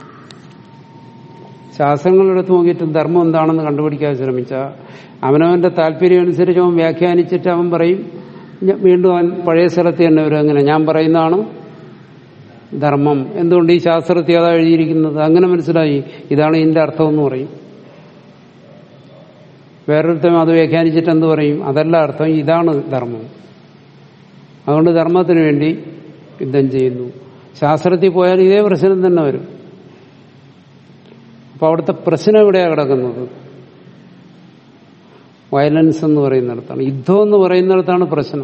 ശാസ്ത്രങ്ങളെടുത്ത് നോക്കിയിട്ട് ധർമ്മം എന്താണെന്ന് കണ്ടുപിടിക്കാൻ ശ്രമിച്ചാൽ അവനവന്റെ താല്പര്യം അനുസരിച്ച് അവൻ വ്യാഖ്യാനിച്ചിട്ട് അവൻ പറയും ഞ- വീണ്ടും അവൻ പഴയ സ്ഥലത്ത് തന്നെ വരും അങ്ങനെ ഞാൻ പറയുന്നതാണ് ധർമ്മം എന്തുകൊണ്ട് ഈ ശാസ്ത്രത്തിൽ അതാ എഴുതിയിരിക്കുന്നത് അങ്ങനെ മനസ്സിലായി ഇതാണ് ഇതിന്റെ അർത്ഥം എന്ന് പറയും വേറൊരുത്തം അത് വ്യാഖ്യാനിച്ചിട്ട് എന്ത് പറയും അതല്ല അർത്ഥം ഇതാണ് ധർമ്മം അതുകൊണ്ട് ധർമ്മത്തിന് വേണ്ടി യുദ്ധം ചെയ്യുന്നു ശാസ്ത്രത്തിൽ പോയാൽ ഇതേ പ്രശ്നം തന്നെ വരും അപ്പൊ അവിടുത്തെ പ്രശ്നം എവിടെയാണ് കിടക്കുന്നത് വയലൻസ് എന്ന് പറയുന്നിടത്താണ് യുദ്ധം എന്ന് പറയുന്നിടത്താണ് പ്രശ്നം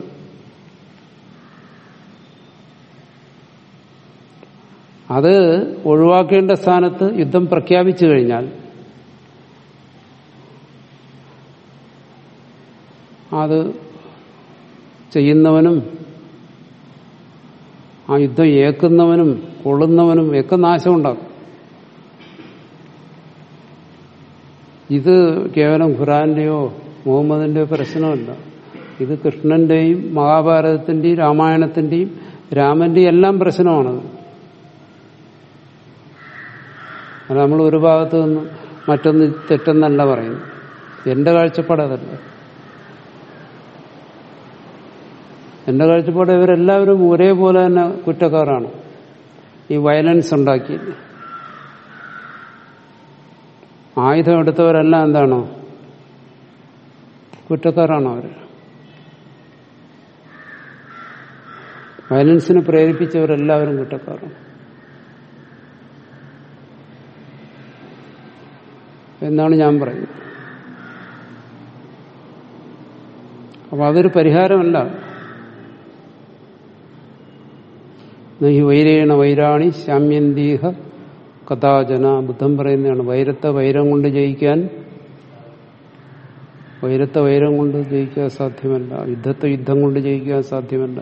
അത് ഒഴിവാക്കേണ്ട സ്ഥാനത്ത് യുദ്ധം പ്രഖ്യാപിച്ചു കഴിഞ്ഞാൽ അത് ചെയ്യുന്നവനും ആ യുദ്ധം ഏക്കുന്നവനും കൊള്ളുന്നവനും ഒക്കെ നാശമുണ്ടാക്കും ഇത് കേവലം ഖുറാന്റെയോ മുഹമ്മദിന്റെയോ പ്രശ്നമല്ല ഇത് കൃഷ്ണന്റെയും മഹാഭാരതത്തിന്റെയും രാമായണത്തിന്റെയും രാമന്റെയും എല്ലാം പ്രശ്നമാണത് അത് നമ്മൾ ഒരു ഭാഗത്ത് നിന്ന് മറ്റൊന്ന് തെറ്റെന്നല്ല പറയുന്നു എന്റെ കാഴ്ചപ്പാട് അതല്ല എന്റെ കാഴ്ചപ്പാട് ഇവരെല്ലാവരും ഒരേപോലെ തന്നെ കുറ്റക്കാരാണ് ഈ വയലൻസ് ഉണ്ടാക്കി ആയുധം എടുത്തവരെല്ലാം എന്താണോ കുറ്റക്കാരാണ് അവർ വയലൻസിന് പ്രേരിപ്പിച്ചവരെല്ലാവരും കുറ്റക്കാരാണ് എന്നാണ് ഞാൻ പറയുന്നത് അപ്പൊ അതൊരു പരിഹാരമല്ല ഈ വൈരേണ വൈരാണി ശാമ്യന്തീഹ കഥാചന ബുദ്ധം പറയുന്നതാണ് വൈരത്തെ വൈരം കൊണ്ട് ജയിക്കാൻ വൈരത്തെ വൈരം കൊണ്ട് ജയിക്കാൻ സാധ്യമല്ല യുദ്ധത്തെ യുദ്ധം കൊണ്ട് ജയിക്കാൻ സാധ്യമല്ല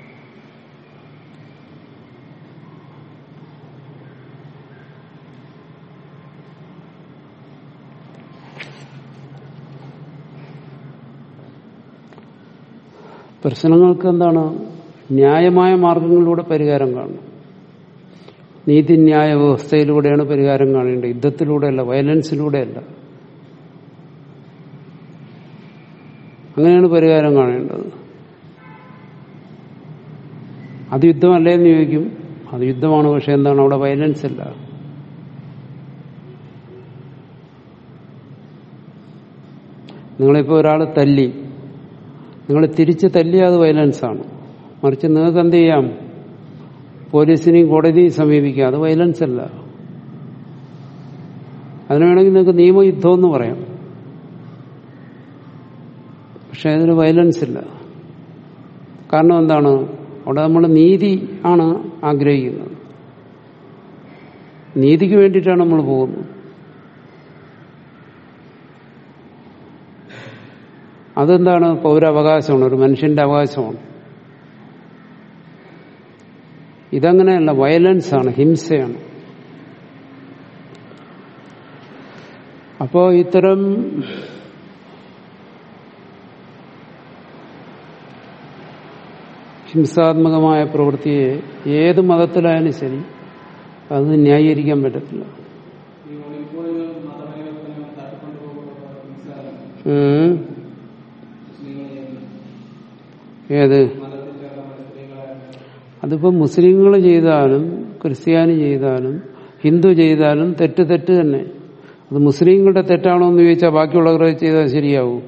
പ്രശ്നങ്ങൾക്ക് എന്താണ് ന്യായമായ മാർഗങ്ങളിലൂടെ പരിഹാരം കാണണം നീതിന്യായ വ്യവസ്ഥയിലൂടെയാണ് പരിഹാരം കാണേണ്ടത് യുദ്ധത്തിലൂടെയല്ല വയലൻസിലൂടെയല്ല അങ്ങനെയാണ് പരിഹാരം കാണേണ്ടത് അത് യുദ്ധമല്ലേ എന്ന് ചോദിക്കും അത് യുദ്ധമാണ് പക്ഷെ എന്താണ് അവിടെ വയലൻസ് അല്ല നിങ്ങളിപ്പോൾ ഒരാൾ തല്ലി നിങ്ങൾ തിരിച്ച് തല്ലി അത് വയലൻസാണ് മറിച്ച് നിങ്ങൾക്ക് എന്ത് ചെയ്യാം പോലീസിനെയും കോടതിയും സമീപിക്കാം അത് വയലൻസ് അല്ല അതിന് വേണമെങ്കിൽ നിങ്ങൾക്ക് നിയമയുദ്ധം എന്ന് പറയാം പക്ഷെ അതിന് വയലൻസ് ഇല്ല കാരണം എന്താണ് അവിടെ നമ്മൾ നീതി ആണ് ആഗ്രഹിക്കുന്നത് നീതിക്ക് വേണ്ടിയിട്ടാണ് നമ്മൾ പോകുന്നത് അതെന്താണ് പൗരാവകാശമാണ് ഒരു മനുഷ്യന്റെ അവകാശമാണ് ഇതങ്ങനെയല്ല വയലൻസ് ആണ് ഹിംസയാണ് അപ്പോ ഇത്തരം ഹിംസാത്മകമായ പ്രവൃത്തിയെ ഏത് മതത്തിലായാലും ശരി അത് ന്യായീകരിക്കാൻ പറ്റത്തില്ല ഉം. ഏത് അതിപ്പോ മുസ്ലിങ്ങൾ ചെയ്താലും ക്രിസ്ത്യാനി ചെയ്താലും ഹിന്ദു ചെയ്താലും തെറ്റ് തെറ്റ് തന്നെ അത് മുസ്ലിങ്ങളുടെ തെറ്റാണോ എന്ന് ചോദിച്ചാൽ ബാക്കിയുള്ളവർ ചെയ്താൽ ശരിയാവും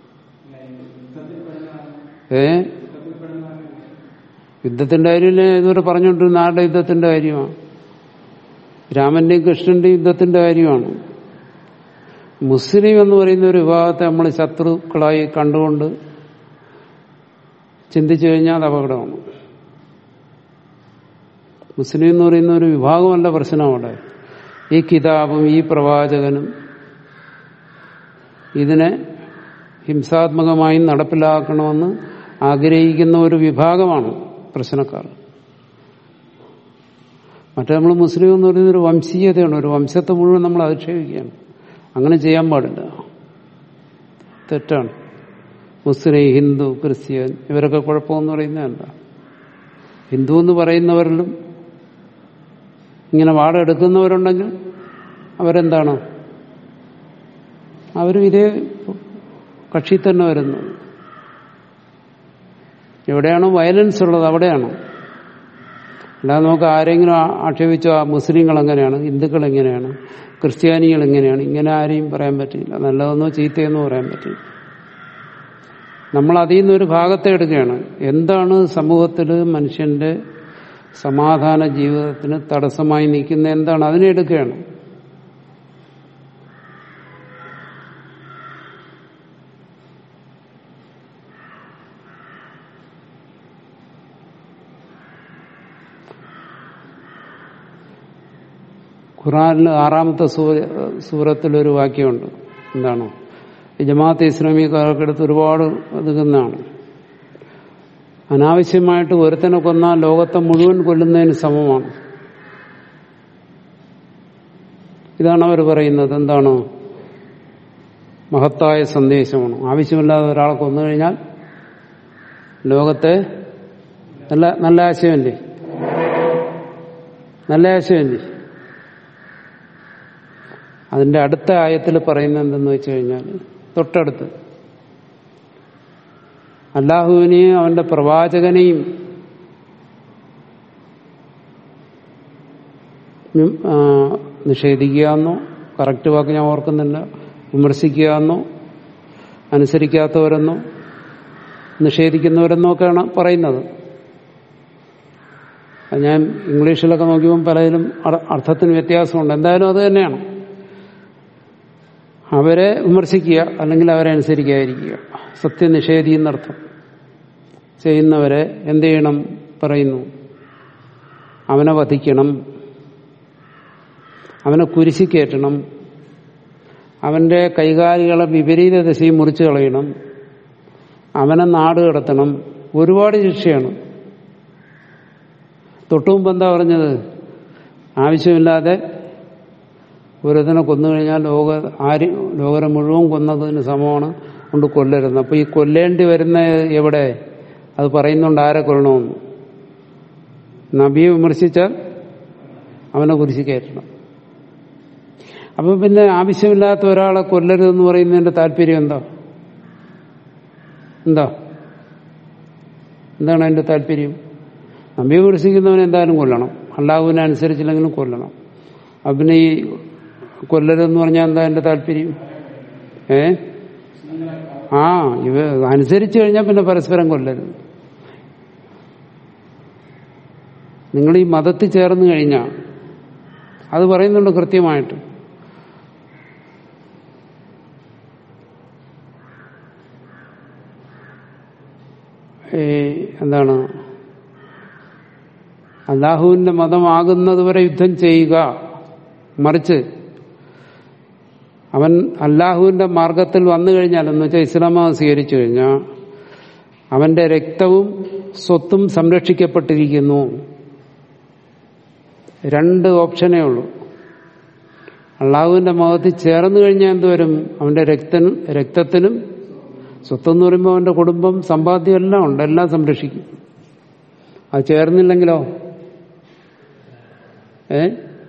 ഏ യുദ്ധത്തിന്റെ കാര്യമില്ലേ ഇതുവരെ പറഞ്ഞുകൊണ്ടിരുന്ന ആരുടെ യുദ്ധത്തിന്റെ കാര്യമാണ് രാമന്റെയും കൃഷ്ണന്റെയും യുദ്ധത്തിന്റെ കാര്യമാണ് മുസ്ലിം എന്ന് പറയുന്ന ഒരു വിഭാഗത്തെ നമ്മൾ ശത്രുക്കളായി കണ്ടുകൊണ്ട് ചിന്തിച്ചു കഴിഞ്ഞാൽ അത് അപകടമാണ് മുസ്ലിം എന്ന് പറയുന്ന ഒരു വിഭാഗമല്ല പ്രശ്നം അവിടെ ഈ കിതാബും ഈ പ്രവാചകനും ഇതിനെ ഹിംസാത്മകമായി നടപ്പിലാക്കണമെന്ന് ആഗ്രഹിക്കുന്ന ഒരു വിഭാഗമാണ് പ്രശ്നക്കാർ മറ്റേ നമ്മൾ മുസ്ലിം എന്ന് പറയുന്ന ഒരു വംശീയതയാണ് ഒരു വംശത്തെ മുഴുവൻ നമ്മൾ അധിക്ഷേപിക്കുകയാണ് അങ്ങനെ ചെയ്യാൻ പാടില്ല തെറ്റാണ് മുസ്ലിം ഹിന്ദു ക്രിസ്ത്യൻ ഇവരൊക്കെ കുഴപ്പമെന്ന് പറയുന്നതല്ല ഹിന്ദു എന്ന് പറയുന്നവരിലും ഇങ്ങനെ വാടെടുക്കുന്നവരുണ്ടെങ്കിൽ അവരെന്താണ് അവരും ഇതേ കക്ഷി തന്നെ വരുന്നത് എവിടെയാണോ വയലൻസ് ഉള്ളത് അവിടെയാണ് അല്ലാതെ നമുക്ക് ആരെങ്കിലും ആ- ആക്ഷേപിച്ചോ ആ മുസ്ലിങ്ങൾ എങ്ങനെയാണ് ഹിന്ദുക്കൾ എങ്ങനെയാണ് ക്രിസ്ത്യാനികൾ എങ്ങനെയാണ് ഇങ്ങനെ ആരെയും പറയാൻ പറ്റില്ല നല്ലതെന്നോ ചീത്തയെന്നോ പറയാൻ പറ്റില്ല നമ്മൾ അതിൽ നിന്നൊരു ഭാഗത്തെ എടുക്കുകയാണ് എന്താണ് സമൂഹത്തിൽ മനുഷ്യന്റെ സമാധാന ജീവിതത്തിന് തടസ്സമായി നിൽക്കുന്ന എന്താണ് അതിനെ എടുക്കുകയാണ് ഖുറാനിൽ ആറാമത്തെ സൂര- സൂറത്തിലൊരു വാക്യമുണ്ട് എന്താണ് ഈ ജമാഅത്ത് ഇസ്ലാമിക്കാർക്കടുത്ത് ഒരുപാട് ഒതുങ്ങുന്നതാണ് അനാവശ്യമായിട്ട് ഒരുത്തനെ കൊന്നാൽ ലോകത്തെ മുഴുവൻ കൊല്ലുന്നതിന് സമമാണ് ഇതാണ് അവർ പറയുന്നത് എന്താണ് മഹത്തായ സന്ദേശമാണ് ആവശ്യമില്ലാതെ ഒരാളെ കൊന്നു കഴിഞ്ഞാൽ ലോകത്തെ നല്ല നല്ല ആശയമല്ലേ നല്ല ആശയമല്ലേ അതിന്റെ അടുത്ത ആയത്തിൽ പറയുന്നത് എന്തെന്ന് വെച്ച് കഴിഞ്ഞാൽ തൊട്ടടുത്ത് അള്ളാഹുവിനെയും അവന്റെ പ്രവാചകനെയും ഉം, ആ, നിഷേധിക്കുക എന്നോ കറക്റ്റ് വാക്ക് ഞാൻ ഓർക്കുന്നില്ല വിമർശിക്കുക എന്നോ അനുസരിക്കാത്തവരെന്നോ നിഷേധിക്കുന്നവരെന്നോ ഒക്കെയാണ് പറയുന്നത് അത് ഞാൻ ഇംഗ്ലീഷിലൊക്കെ നോക്കിയപ്പോൾ പലതിലും അർ- അർത്ഥത്തിന് വ്യത്യാസമുണ്ട് എന്തായാലും അത് തന്നെയാണ് അവരെ വിമർശിക്കുക അല്ലെങ്കിൽ അവരെ അനുസരിക്കാതിരിക്കുക സത്യനിഷേധി എന്നർത്ഥം ചെയ്യുന്നവരെ എന്ത് ചെയ്യണം പറയുന്നു അവനെ വധിക്കണം അവനെ കുരിശിക്കയറ്റണം അവന്റെ കൈകാലികളെ വിപരീത ദിശയിൽ മുറിച്ചു കളയണം അവനെ നാട് കടത്തണം ഒരുപാട് ശിക്ഷയാണ് തൊട്ടുമുമ്പ് എന്താ പറഞ്ഞത് ആവശ്യമില്ലാതെ ഒരുതിനെ കൊന്നു കഴിഞ്ഞാൽ ലോക ആര് ലോകരെ മുഴുവൻ കൊന്നതിന് സമമാണ് കൊണ്ട് കൊല്ലരുത് അപ്പൊ ഈ കൊല്ലേണ്ടി വരുന്ന എവിടെ അത് പറയുന്നുണ്ട് ആരെ കൊല്ലണമെന്ന് നബിയെ വിമർശിച്ചാൽ അവനെ കുരിശി കയറ്റണം അപ്പൊ പിന്നെ ആവശ്യമില്ലാത്ത ഒരാളെ കൊല്ലരുതെന്ന് പറയുന്നതിന്റെ താല്പര്യം എന്താ എന്താ എന്താണ് അതിന്റെ താല്പര്യം നബിയെ വിമർശിക്കുന്നവനെ എന്തായാലും കൊല്ലണം അള്ളാഹുവിനെ അനുസരിച്ചില്ലെങ്കിലും കൊല്ലണം അപ്പൊ പിന്നെ ഈ കൊല്ലരുതെന്ന് പറഞ്ഞാൽ എന്താ എന്റെ താല്പര്യം ഏ ആ ഇവ അനുസരിച്ചു കഴിഞ്ഞാൽ പിന്നെ പരസ്പരം കൊല്ലരുത് നിങ്ങൾ ഈ മതത്തിൽ ചേർന്ന് കഴിഞ്ഞാൽ അത് പറയുന്നുണ്ട് കൃത്യമായിട്ട് ഈ എന്താണ് അള്ളാഹുവിന്റെ മതമാകുന്നതുവരെ യുദ്ധം ചെയ്യുക മറിച്ച് അവൻ അള്ളാഹുവിന്റെ മാർഗത്തിൽ വന്നു കഴിഞ്ഞാൽ എന്ന് വെച്ചാൽ ഇസ്ലാം മതം സ്വീകരിച്ചു കഴിഞ്ഞാൽ അവന്റെ രക്തവും സ്വത്തും സംരക്ഷിക്കപ്പെട്ടിരിക്കുന്നു രണ്ട് ഓപ്ഷനേ ഉള്ളൂ അള്ളാഹുവിന്റെ മതത്തിൽ ചേർന്ന് കഴിഞ്ഞാൽ എന്തുവരും അവന്റെ രക്തനും രക്തത്തിനും സ്വത്തെന്ന് പറയുമ്പോൾ അവന്റെ കുടുംബം സമ്പാദ്യം എല്ലാം ഉണ്ട് എല്ലാം സംരക്ഷിക്കും അത് ചേർന്നില്ലെങ്കിലോ ഏ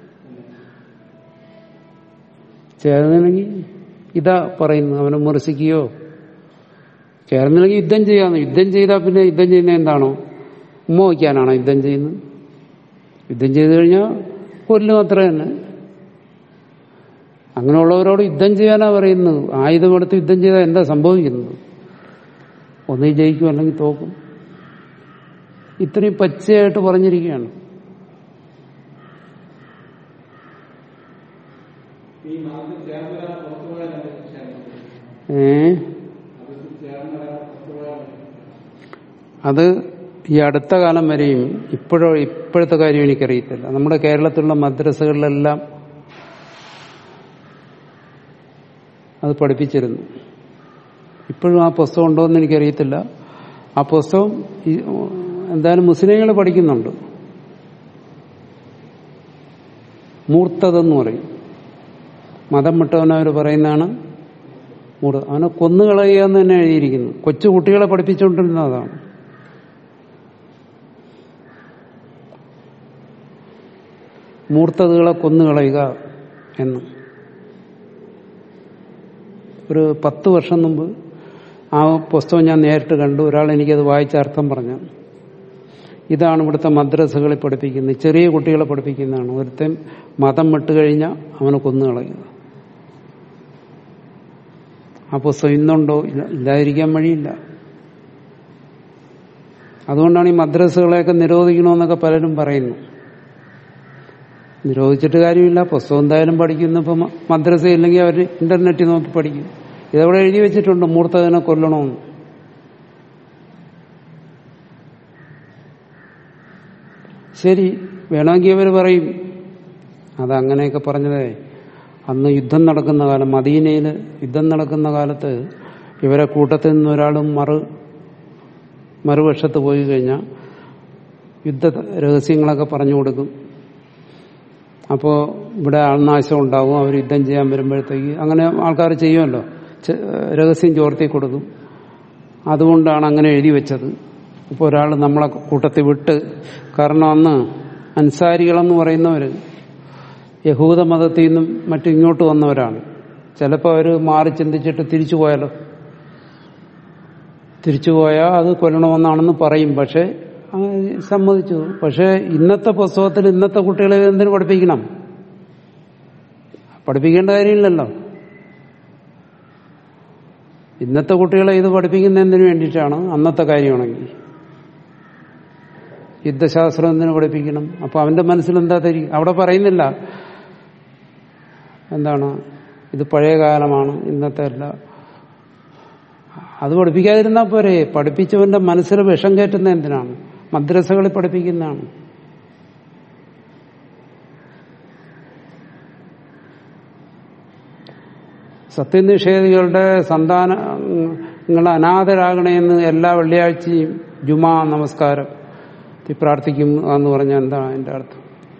ചേർന്നില്ലെങ്കിൽ ഇതാ പറയുന്നു അവനെ വിമർശിക്കുകയോ ചേർന്നില്ലെങ്കിൽ യുദ്ധം ചെയ്യാന്ന് യുദ്ധം ചെയ്താൽ പിന്നെ യുദ്ധം ചെയ്യുന്നത് എന്താണോ ഉമ്മ വയ്ക്കാനാണോ യുദ്ധം ചെയ്യുന്നത് യുദ്ധം ചെയ്തു കഴിഞ്ഞാൽ കൊല്ലും അത്ര തന്നെ അങ്ങനെയുള്ളവരോട് യുദ്ധം ചെയ്യാനാ പറയുന്നത് ആയുധമെടുത്ത് യുദ്ധം ചെയ്താൽ എന്താ സംഭവിക്കുന്നത് ഒന്നീ ജയിക്കും അല്ലെങ്കിൽ തോക്കും ഇത്രയും പച്ചയായിട്ട് പറഞ്ഞിരിക്കുകയാണ് ഏ അത് ഈ അടുത്ത കാലം വരെയും ഇപ്പോഴോ ഇപ്പോഴത്തെ കാര്യം എനിക്കറിയത്തില്ല നമ്മുടെ കേരളത്തിലുള്ള മദ്രസകളിലെല്ലാം അത് പഠിപ്പിച്ചിരുന്നു ഇപ്പോഴും ആ പുസ്തകം ഉണ്ടോ എന്ന് എനിക്കറിയത്തില്ല ആ പുസ്തകം ഈ, എന്തായാലും മുസ്ലിങ്ങൾ പഠിക്കുന്നുണ്ട് മൂർത്തതെന്ന് പറയും മതം വിട്ടവനവർ പറയുന്നതാണ് മൂർത്ത അവനെ കൊന്നുകളയുക എന്ന് തന്നെ എഴുതിയിരിക്കുന്നു കൊച്ചു കുട്ടികളെ പഠിപ്പിച്ചുകൊണ്ടിരുന്നതാണ് മൂർത്തതകളെ കൊന്നുകളയുക എന്ന് ഒരു പത്ത് വർഷം മുമ്പ് ആ പുസ്തകം ഞാൻ നേരിട്ട് കണ്ടു ഒരാൾ എനിക്കത് വായിച്ച അർത്ഥം പറഞ്ഞു ഇതാണ് ഇവിടുത്തെ മദ്രസകളിൽ പഠിപ്പിക്കുന്നത് ചെറിയ കുട്ടികളെ പഠിപ്പിക്കുന്നതാണ് ഒരുത്തൻ മതം വിട്ടുകഴിഞ്ഞാൽ അവനെ കൊന്നുകളയുക ആ പുസ്തകം ഇന്നുണ്ടോ ഇല്ല ഇല്ലാതിരിക്കാൻ വഴിയില്ല അതുകൊണ്ടാണ് ഈ മദ്രസകളെയൊക്കെ നിരോധിക്കണമെന്നൊക്കെ പലരും പറയുന്നു നിരോധിച്ചിട്ട് കാര്യമില്ല പുസ്തകം എന്തായാലും പഠിക്കുന്നു ഇപ്പം മദ്രസ ഇല്ലെങ്കിൽ അവർ ഇന്റർനെറ്റിൽ നോക്കി പഠിക്കും ഇതവിടെ എഴുതി വെച്ചിട്ടുണ്ട് മൂർത്തതിനെ കൊല്ലണമെന്ന് ശരി വേണമെങ്കിൽ അവർ പറയും അതങ്ങനെയൊക്കെ പറഞ്ഞതേ അന്ന് യുദ്ധം നടക്കുന്ന കാലം മദീനയിൽ യുദ്ധം നടക്കുന്ന കാലത്ത് ഇവരെ കൂട്ടത്തിൽ നിന്ന് ഒരാളും മറു മറുവശത്ത് പോയി കഴിഞ്ഞാൽ യുദ്ധ രഹസ്യങ്ങളൊക്കെ പറഞ്ഞു കൊടുക്കും അപ്പോൾ ഇവിടെ ആൾനാശം ഉണ്ടാവും അവർ യുദ്ധം ചെയ്യാൻ വരുമ്പോഴത്തേക്ക് അങ്ങനെ ആൾക്കാർ ചെയ്യുമല്ലോ ചെ- രഹസ്യം ചോർത്തി കൊടുക്കും അതുകൊണ്ടാണ് അങ്ങനെ എഴുതി വെച്ചത് ഇപ്പോൾ ഒരാൾ നമ്മളെ കൂട്ടത്തിൽ വിട്ട് കാരണം അന്ന് അൻസാരികളെന്ന് പറയുന്നവർ യഹൂദ മതത്തിൽ നിന്നും മറ്റും ഇങ്ങോട്ട് വന്നവരാണ് ചിലപ്പോൾ അവർ മാറി ചിന്തിച്ചിട്ട് തിരിച്ചു പോയാലോ തിരിച്ചു പോയാൽ അത് കൊല്ലണമെന്നാണെന്ന് പറയും പക്ഷെ ആ, സമ്മതിച്ചു പക്ഷെ ഇന്നത്തെ പുസ്തകത്തിൽ ഇന്നത്തെ കുട്ടികളെ എന്തിനു പഠിപ്പിക്കണം പഠിപ്പിക്കേണ്ട കാര്യമില്ലല്ലോ ഇന്നത്തെ കുട്ടികളെ ഇത് പഠിപ്പിക്കുന്നതിന് വേണ്ടിയിട്ടാണ് അന്നത്തെ കാര്യമാണെങ്കിൽ യുദ്ധശാസ്ത്രം എന്തിനു പഠിപ്പിക്കണം അപ്പൊ അവന്റെ മനസ്സിൽ എന്താ തരി അവിടെ പറയുന്നില്ല എന്താണ് ഇത് പഴയ കാലമാണ് ഇന്നത്തെ അല്ല അത് പഠിപ്പിക്കാതിരുന്നാൽ പോരെ പഠിപ്പിച്ചവന്റെ മനസ്സിൽ വിഷം കയറ്റുന്ന എന്തിനാണ് മദ്രസകളിൽ പഠിപ്പിക്കുന്നതാണ് സത്യനിഷേധികളുടെ സന്താനങ്ങൾ അനാഥരാകണമെന്ന് എല്ലാ വെള്ളിയാഴ്ചയും ജുമാ നമസ്കാരം ത്തിൽ പ്രാർത്ഥിക്കും എന്ന് പറഞ്ഞാൽ എന്താണ് അതിന്റെ അർത്ഥം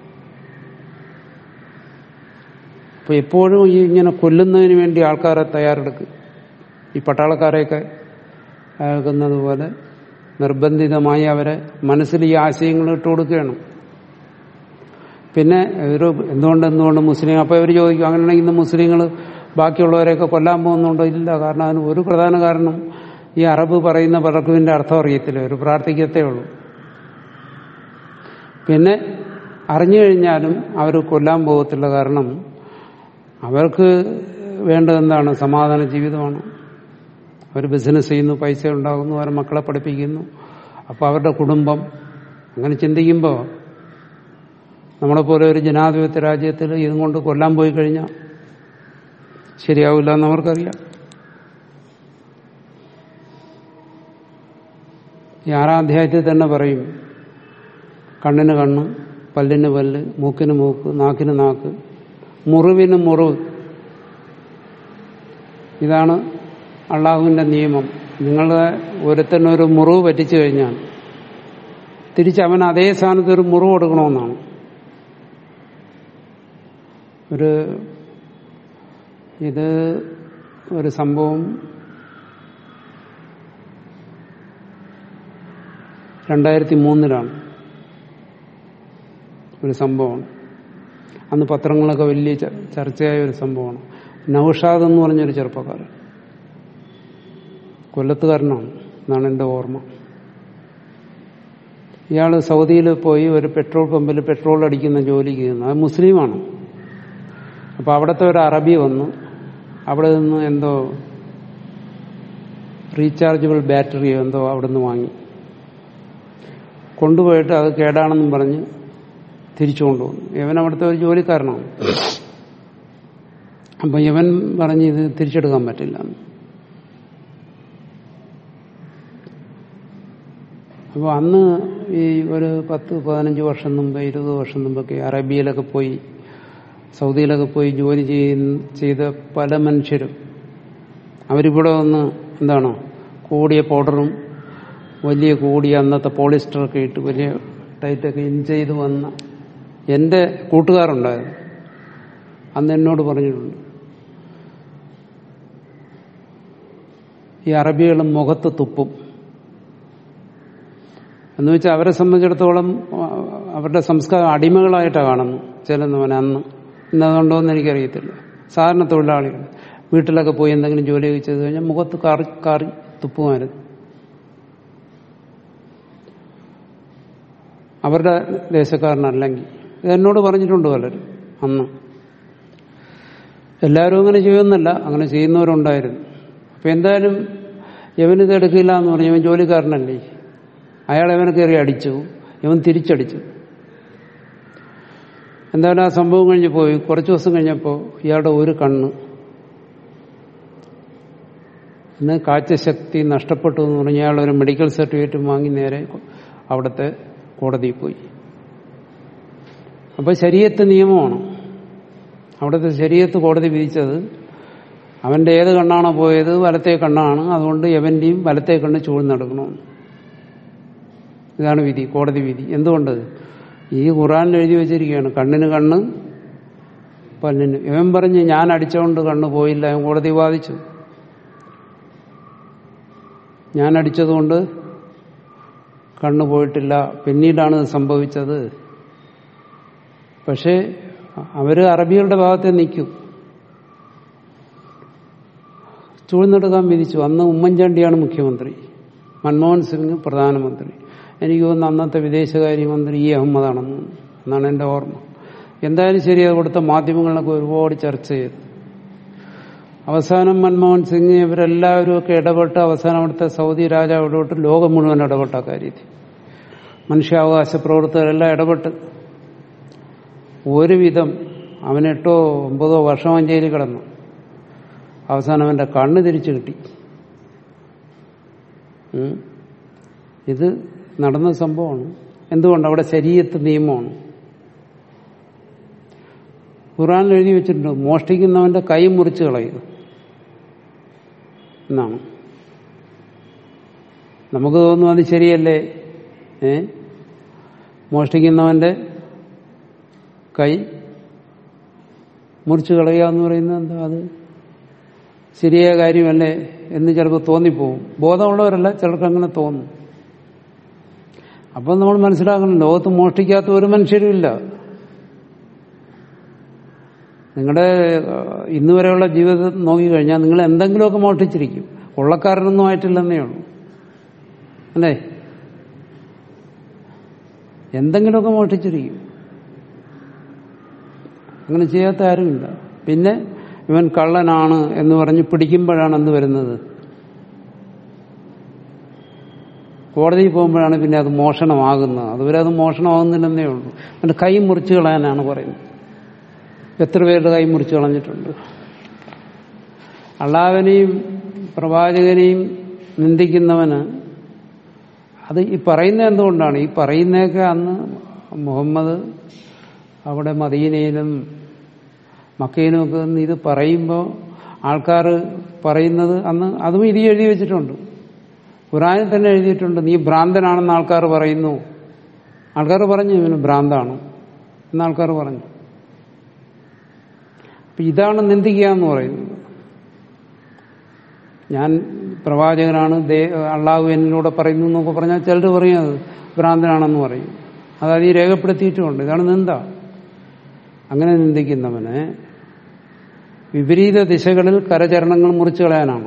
അപ്പൊ എപ്പോഴും ഈ ഇങ്ങനെ കൊല്ലുന്നതിന് വേണ്ടി ആൾക്കാരെ തയ്യാറെടുക്കും ഈ പട്ടാളക്കാരെയൊക്കെ ആകുന്നത് പോലെ നിർബന്ധിതമായി അവരെ മനസ്സിൽ ഈ ആശയങ്ങൾ ഇട്ട് കൊടുക്കുകയാണ് പിന്നെ ഒരു എന്തുകൊണ്ട് എന്തുകൊണ്ട് മുസ്ലിം അപ്പൊ ഇവർ ചോദിക്കും അങ്ങനെയാണെങ്കിൽ ഇന്ന് മുസ്ലിങ്ങൾ ബാക്കിയുള്ളവരെയൊക്കെ കൊല്ലാൻ പോകുന്നുണ്ടോ ഇല്ല കാരണം അതിന് ഒരു പ്രധാന കാരണം ഈ അറബ് പറയുന്ന പലർക്കും ഇതിന്റെ അർത്ഥം അറിയത്തില്ല ഒരു പ്രാർത്ഥിക്കത്തേ ഉള്ളൂ പിന്നെ അറിഞ്ഞു കഴിഞ്ഞാലും അവർ കൊല്ലാൻ പോകത്തില്ല കാരണം അവർക്ക് വേണ്ടത് എന്താണ് സമാധാന ജീവിതമാണ് അവർ ബിസിനസ് ചെയ്യുന്നു പൈസ ഉണ്ടാകുന്നു അവരെ മക്കളെ പഠിപ്പിക്കുന്നു അപ്പോൾ അവരുടെ കുടുംബം അങ്ങനെ ചിന്തിക്കുമ്പോൾ നമ്മളെപ്പോലെ ഒരു ജനാധിപത്യ രാജ്യത്തിൽ ഇതും കൊണ്ട് കൊല്ലാൻ പോയി കഴിഞ്ഞാൽ ശരിയാവില്ല എന്ന് അവർക്കറിയാം ഈ ആറാം അധ്യായത്തിൽ തന്നെ പറയും കണ്ണിന് കണ്ണ് പല്ലിന് പല്ല് മൂക്കിന് മൂക്ക് നാക്കിന് നാക്ക് മുറിവിന് മുറിവ് ഇതാണ് അള്ളാഹുവിന്റെ നിയമം നിങ്ങളുടെ ഒരുത്തനൊരു മുറിവ് പറ്റിച്ചു കഴിഞ്ഞാൽ തിരിച്ച് അവൻ അതേ സ്ഥാനത്ത് ഒരു മുറിവ് കൊടുക്കണമെന്നാണ് ഒരു ഇത് ഒരു സംഭവം രണ്ടായിരത്തി മൂന്നിലാണ് ഒരു സംഭവമാണ് അന്ന് പത്രങ്ങളൊക്കെ വലിയ ച- ചർച്ചയായ ഒരു സംഭവമാണ് നൌഷാദ് എന്ന് പറഞ്ഞൊരു ചെറുപ്പക്കാരൻ കൊല്ലത്തുകാരനാണ് എന്നാണ് എൻ്റെ ഓർമ്മ ഇയാൾ സൗദിയിൽ പോയി ഒരു പെട്രോൾ പമ്പിൽ പെട്രോൾ അടിക്കുന്ന ജോലി ചെയ്യുന്നു അത് മുസ്ലിമാണ് അപ്പോൾ അവിടുത്തെ ഒരു അറബി വന്നു അവിടെ നിന്ന് എന്തോ റീചാർജബിൾ ബാറ്ററിയോ എന്തോ അവിടെ നിന്ന് വാങ്ങി കൊണ്ടുപോയിട്ട് അത് കേടാണെന്നും പറഞ്ഞ് തിരിച്ചു കൊണ്ടുവന്നു ഇവൻ അവിടുത്തെ ഒരു ജോലിക്കാരനാണ് അപ്പൊ ഇവൻ പറഞ്ഞ് ഇത് തിരിച്ചെടുക്കാൻ പറ്റില്ല അപ്പോൾ അന്ന് ഈ ഒരു പത്ത് പതിനഞ്ച് വർഷം മുമ്പ് ഇരുപത് വർഷം മുമ്പൊക്കെ അറേബ്യയിലൊക്കെ പോയി സൗദിയിലൊക്കെ പോയി ജോലി ചെയ്യുന്ന ചെയ്ത പല മനുഷ്യരും അവരിവിടെ വന്ന് എന്താണ് കൂടിയ പൗഡറും വലിയ കൂടിയ അന്നത്തെ പോളിസ്റ്ററൊക്കെ ഇട്ട് വലിയ ടൈറ്റൊക്കെ ഇൻ ചെയ്ത് വന്ന എൻ്റെ കൂട്ടുകാരുണ്ടായിരുന്നു അന്ന് എന്നോട് പറഞ്ഞിട്ടുണ്ട് ഈ അറബികളും മുഖത്ത് തുപ്പും എന്ന് വെച്ചാൽ അവരെ സംബന്ധിച്ചിടത്തോളം ആ, അവരുടെ സംസ്കാരം അടിമകളായിട്ടാണ് കാണുന്നു ചിലന്നവൻ അന്ന് ഇന്നതുണ്ടോ എന്ന് എനിക്കറിയത്തില്ല സാധാരണ തൊഴിലാളികൾ വീട്ടിലൊക്കെ പോയി എന്തെങ്കിലും ജോലി ചെയ്ത് കഴിഞ്ഞാൽ മുഖത്ത് കാറി കാറി തുപ്പുമായിരുന്നു അവരുടെ ദേശക്കാരനല്ലെങ്കിൽ ഇത് എന്നോട് പറഞ്ഞിട്ടുണ്ട് പലരും അന്ന് എല്ലാവരും അങ്ങനെ ചെയ്യുമെന്നല്ല അങ്ങനെ ചെയ്യുന്നവരുണ്ടായിരുന്നു അപ്പൊ എന്തായാലും ഇവനിത് എടുക്കില്ല എന്ന് പറഞ്ഞു ഇവൻ ജോലിക്കാരനല്ലേ അയാൾ ഇവനെ കയറി അടിച്ചു ഇവൻ തിരിച്ചടിച്ചു എന്തായാലും ആ സംഭവം കഴിഞ്ഞ് പോയി കുറച്ച് ദിവസം കഴിഞ്ഞപ്പോൾ ഇയാളുടെ ഒരു കണ്ണ് ഇന്ന് കാഴ്ചശക്തി നഷ്ടപ്പെട്ടു എന്ന് പറഞ്ഞ് അയാൾ ഒരു മെഡിക്കൽ സർട്ടിഫിക്കറ്റ് വാങ്ങി നേരെ അവിടുത്തെ കോടതിയിൽ പോയി അപ്പൊ ശരീരത്ത് നിയമമാണ് അവിടുത്തെ ശരീരത്ത് കോടതി വിധിച്ചത് അവന്റെ ഏത് കണ്ണാണോ പോയത് വലത്തെ കണ്ണാണ് അതുകൊണ്ട് എവന്റെയും വലത്തെ കണ്ണ് ചൂഴ്ന്നെടുക്കണമെന്ന് ഇതാണ് വിധി കോടതി വിധി എന്തുകൊണ്ട് ഈ ഖുറാനിൽ എഴുതി വെച്ചിരിക്കുകയാണ് കണ്ണിന് കണ്ണ് പല്ലിന് ഇവൻ പറഞ്ഞ് ഞാൻ അടിച്ചുകൊണ്ട് കണ്ണ് പോയില്ല അവൻ കോടതി വാദിച്ചു ഞാൻ അടിച്ചതുകൊണ്ട് കണ്ണ് പോയിട്ടില്ല പിന്നീടാണ് ഇത് സംഭവിച്ചത് പക്ഷേ അവര് അറബികളുടെ ഭാഗത്തെ നിൽക്കും ചൂഴ്ന്നെടുക്കാൻ വിധിച്ചു അന്ന് ഉമ്മൻചാണ്ടിയാണ് മുഖ്യമന്ത്രി മൻമോഹൻ സിംഗ് പ്രധാനമന്ത്രി എനിക്ക് തോന്നുന്നു അന്നത്തെ വിദേശകാര്യമന്ത്രി ഇ അഹമ്മദാണെന്ന് എന്നാണ് എൻ്റെ ഓർമ്മ എന്തായാലും ശരി അത് കൊടുത്ത മാധ്യമങ്ങളിലൊക്കെ ഒരുപാട് ചർച്ച ചെയ്തു അവസാനം മൻമോഹൻ സിംഗ് ഇവരെല്ലാവരും ഒക്കെ ഇടപെട്ട് അവസാനം അവിടുത്തെ സൗദി രാജാവ് ഇടപെട്ട് ലോകം മുഴുവൻ ഇടപെട്ട കാര്യത്തിൽ മനുഷ്യാവകാശ പ്രവർത്തകരെല്ലാം ഇടപെട്ട് ഒരുവിധം അവൻ എട്ടോ ഒമ്പതോ വർഷം ജയിലിൽ കിടന്നു അവസാനം അവന്റെ കണ്ണ് തിരിച്ചു കിട്ടി ഉം. ഇത് നടന്ന സംഭവമാണ് എന്തുകൊണ്ട് അവിടെ ശരീരത്ത് നിയമമാണ് ഖുറാനിൽ എഴുതി വെച്ചിട്ടുണ്ട് മോഷ്ടിക്കുന്നവന്റെ കൈ മുറിച്ച് കളയുക എന്നാണ് നമുക്ക് തോന്നുന്നു അത് ശരിയല്ലേ ഏ മോഷ്ടിക്കുന്നവന്റെ കൈ മുറിച്ച് കളയുക എന്ന് പറയുന്നത് എന്താ അത് ശരിയായ കാര്യമല്ലേ എന്ന് ചിലപ്പോൾ തോന്നിപ്പോവും ബോധമുള്ളവരല്ല ചിലർക്ക് അങ്ങനെ തോന്നും അപ്പം നമ്മൾ മനസ്സിലാക്കണം ലോകത്ത് മോഷ്ടിക്കാത്ത ഒരു മനുഷ്യരുമില്ല നിങ്ങളുടെ ഇന്ന് വരെയുള്ള ജീവിതം നോക്കിക്കഴിഞ്ഞാൽ നിങ്ങൾ എന്തെങ്കിലുമൊക്കെ മോഷ്ടിച്ചിരിക്കും കൊള്ളക്കാരനൊന്നും ആയിട്ടില്ലെന്നേ ഉള്ളൂ അല്ലേ എന്തെങ്കിലുമൊക്കെ മോഷ്ടിച്ചിരിക്കും അങ്ങനെ ചെയ്യാത്ത ആരുമില്ല പിന്നെ ഇവൻ കള്ളനാണ് എന്ന് പറഞ്ഞ് പിടിക്കുമ്പോഴാണ് എന്ത് വരുന്നത് കോടതിയിൽ പോകുമ്പോഴാണ് പിന്നെ അത് മോഷണമാകുന്നത് അതുവരെ അത് മോഷണമാകുന്നില്ലെന്നേ ഉള്ളൂ അതിന്റെ കൈ മുറിച്ച് കളയാനാണ് പറയുന്നത് എത്ര പേരുടെ കൈ മുറിച്ച് കളഞ്ഞിട്ടുണ്ട് അള്ളാവിനെയും പ്രവാചകനെയും നിന്ദിക്കുന്നവന് അത് ഈ പറയുന്ന എന്തുകൊണ്ടാണ് ഈ പറയുന്നതൊക്കെ അന്ന് മുഹമ്മദ് അവിടെ മദീനയിലും മക്കയിലും ഒക്കെ നിന്ന് ഇത് പറയുമ്പോൾ ആൾക്കാർ പറയുന്നത് അന്ന് അതും ഇത് എഴുതി വെച്ചിട്ടുണ്ട് ഖുറാനിൽ തന്നെ എഴുതിയിട്ടുണ്ട് നീ ഭ്രാന്തനാണെന്ന് ആൾക്കാർ പറയുന്നു ആൾക്കാർ പറഞ്ഞു ഇവന് ഭ്രാന്താണ് എന്ന് ആൾക്കാർ പറഞ്ഞു അപ്പൊ ഇതാണ് നിന്ദിക്കുക എന്ന് പറയുന്നത് ഞാൻ പ്രവാചകനാണ് ദേ അള്ളാഹു എന്നിലൂടെ പറയുന്നു എന്നൊക്കെ പറഞ്ഞാൽ ചിലർ പറയും അത് ഭ്രാന്തനാണെന്ന് പറയും അതായത് ഈ രേഖപ്പെടുത്തിയിട്ടുമുണ്ട് ഇതാണ് നിന്ദ അങ്ങനെ നിന്ദിക്കുന്നവന് വിപരീത ദിശകളിൽ കരചരണങ്ങൾ മുറിച്ചു കളയാനാണ്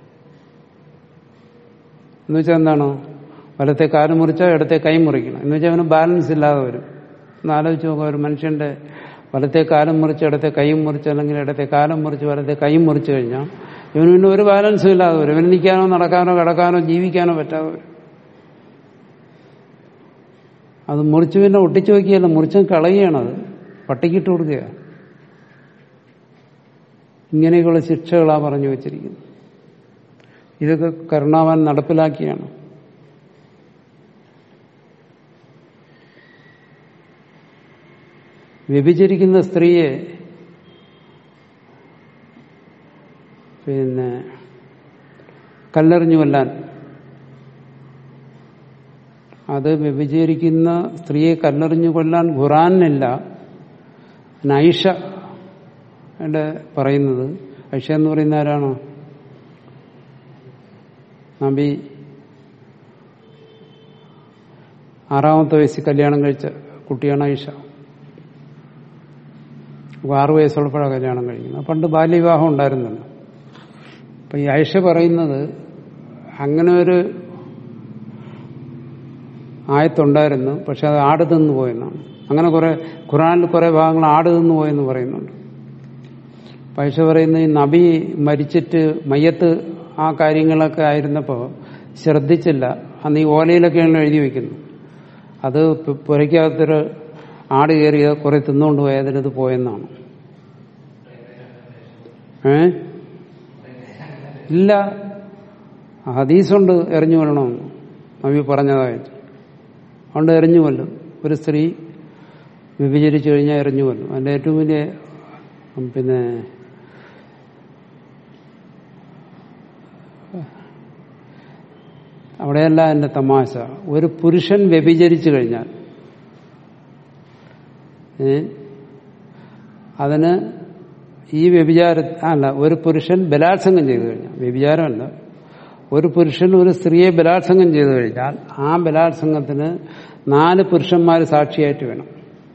എന്ന് വെച്ചാൽ എന്താണ് വലത്തെ കാല് മുറിച്ചാൽ ഇടത്തെ കൈ മുറിക്കണം എന്ന് വെച്ചാൽ അവന് ബാലൻസ് ഇല്ലാതെ വരും ഒന്ന് ആലോചിച്ച് നോക്കുക ഒരു മനുഷ്യന്റെ വലത്തെ കാലം മുറിച്ച് ഇടത്തെ കൈയും മുറിച്ച് അല്ലെങ്കിൽ ഇടത്തെ കാലം മുറിച്ച് വലത്തെ കൈയും മുറിച്ച് കഴിഞ്ഞാൽ ഇവന് പിന്നെ ഒരു ബാലൻസും ഇല്ലാതെ വരും ഇവന് നിൽക്കാനോ നടക്കാനോ കിടക്കാനോ ജീവിക്കാനോ പറ്റാതെ വരും അത് മുറിച്ച് പിന്നെ ഒട്ടിച്ചു വയ്ക്കുകയല്ല മുറിച്ച് കളയുകയാണത് പട്ടിക്കിട്ട് കൊടുക്കുക ഇങ്ങനെയൊക്കെയുള്ള ശിക്ഷകളാ പറഞ്ഞു വച്ചിരിക്കുന്നത് ഇതൊക്കെ കരുണാവാൻ നടപ്പിലാക്കിയാണ് വ്യഭിചരിക്കുന്ന സ്ത്രീയെ പിന്നെ കല്ലെറിഞ്ഞു കൊല്ലാൻ അത് വ്യഭിചരിക്കുന്ന സ്ത്രീയെ കല്ലെറിഞ്ഞു കൊല്ലാൻ ഖുറാനില്ല ഐഷ പറയുന്നത് ഐഷ എന്ന് പറയുന്ന ആരാണ് നബി ആറാമത്തെ വയസ്സിൽ കല്യാണം കഴിച്ച കുട്ടിയാണ് ഐഷ ആറു വയസ്സുള്ളപ്പോഴാണ് കല്യാണം കഴിക്കുന്നത് പണ്ട് ബാല്യവിവാഹം ഉണ്ടായിരുന്നല്ലോ അപ്പൊ ഈ ഐഷ പറയുന്നത് അങ്ങനെ ഒരു ആയത്തുണ്ടായിരുന്നു പക്ഷെ അത് ആട് തിന്നു പോയെന്നാണ് അങ്ങനെ കുറെ ഖുറാനിൽ കുറെ ഭാഗങ്ങൾ ആട് തിന്നു പോയെന്ന് പറയുന്നുണ്ട് പൈസ പറയുന്ന ഈ നബി മരിച്ചിട്ട് മയ്യത്ത് ആ കാര്യങ്ങളൊക്കെ ആയിരുന്നപ്പോൾ ശ്രദ്ധിച്ചില്ല അന്ന് ഈ ഓലയിലൊക്കെയാണ് എഴുതി വെക്കുന്നത് അത് പുരയ്ക്കകത്തൊരു ആട് കയറിയ കുറെ തിന്നുകൊണ്ട് പോയതിനത് പോയെന്നാണ് ഏ ഇല്ല ഹദീസുണ്ട് എറിഞ്ഞു കൊല്ലണമെന്ന് നബി പറഞ്ഞതായിട്ട് അതുകൊണ്ട് എറിഞ്ഞു കൊല്ലും ഒരു സ്ത്രീ വിഭജിച്ചു കഴിഞ്ഞാൽ എറിഞ്ഞു കൊല്ലും അതിന്റെ ഏറ്റവും വലിയ പിന്നെ അവിടെയല്ല എന്റെ തമാശ ഒരു പുരുഷൻ വ്യഭിചരിച്ചു കഴിഞ്ഞാൽ ഏ അതിന് ഈ വ്യഭിചാര അല്ല ഒരു പുരുഷൻ ബലാത്സംഗം ചെയ്തു കഴിഞ്ഞാൽ വ്യഭിചാരമല്ല ഒരു പുരുഷൻ ഒരു സ്ത്രീയെ ബലാത്സംഗം ചെയ്തു കഴിഞ്ഞാൽ ആ ബലാത്സംഗത്തിന് നാല് പുരുഷന്മാർ സാക്ഷിയായിട്ട് വേണം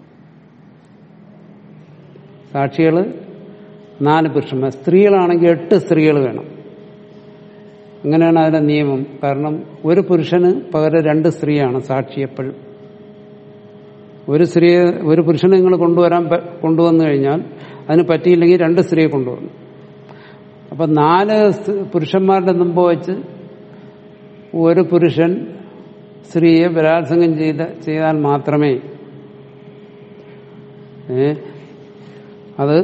സാക്ഷികൾ നാല് പുരുഷന്മാർ സ്ത്രീകളാണെങ്കിൽ എട്ട് സ്ത്രീകൾ വേണം അങ്ങനെയാണ് അതിന്റെ നിയമം കാരണം ഒരു പുരുഷന് പകരം രണ്ട് സ്ത്രീയാണ് സാക്ഷി എപ്പോഴും ഒരു സ്ത്രീയെ ഒരു പുരുഷനെ നിങ്ങൾ കൊണ്ടുവരാൻ കൊണ്ടുവന്നു കഴിഞ്ഞാൽ അതിന് പറ്റിയില്ലെങ്കിൽ രണ്ട് സ്ത്രീയെ കൊണ്ടുവന്നു അപ്പൊ നാല് പുരുഷന്മാരുടെ മുമ്പ് വെച്ച് ഒരു പുരുഷൻ സ്ത്രീയെ ബലാത്സംഗം ചെയ്ത ചെയ്താൽ മാത്രമേ ഏ അത്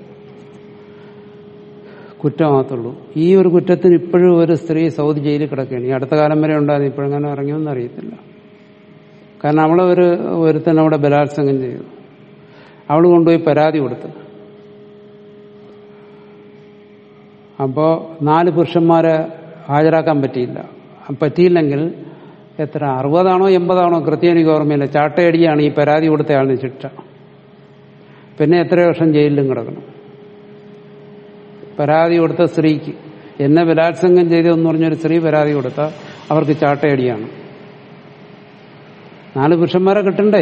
കുറ്റമാകത്തുള്ളൂ ഈ ഒരു കുറ്റത്തിന് ഇപ്പോഴും ഒരു സ്ത്രീ സൗദി ജയിലിൽ കിടക്കുകയാണ് ഈ അടുത്ത കാലം വരെ ഉണ്ടായിരുന്നു ഇപ്പോഴെങ്ങനെ ഇറങ്ങിയൊന്നും അറിയത്തില്ല കാരണം അവളെ ഒരു ഒരുത്തൻ അവിടെ ബലാത്സംഗം ചെയ്തു അവൾ കൊണ്ടുപോയി പരാതി കൊടുത്തു അപ്പോ നാല് പുരുഷന്മാരെ ഹാജരാക്കാൻ പറ്റിയില്ല പറ്റിയില്ലെങ്കിൽ എത്ര അറുപതാണോ എൺപതാണോ കൃത്യം എനിക്ക് ഓർമ്മയില്ല ചാട്ടയടിയാണ് ഈ പരാതി കൊടുത്ത ആളിന് ശിക്ഷ പിന്നെ എത്ര വർഷം ജയിലിലും കിടക്കണം പരാതി കൊടുത്ത സ്ത്രീക്ക് എന്നെ ബലാത്സംഗം ചെയ്തെന്ന് പറഞ്ഞൊരു സ്ത്രീ പരാതി കൊടുത്ത അവർക്ക് ചാട്ടയടിയാണ് നാല് പുരുഷന്മാരെ കിട്ടണ്ടേ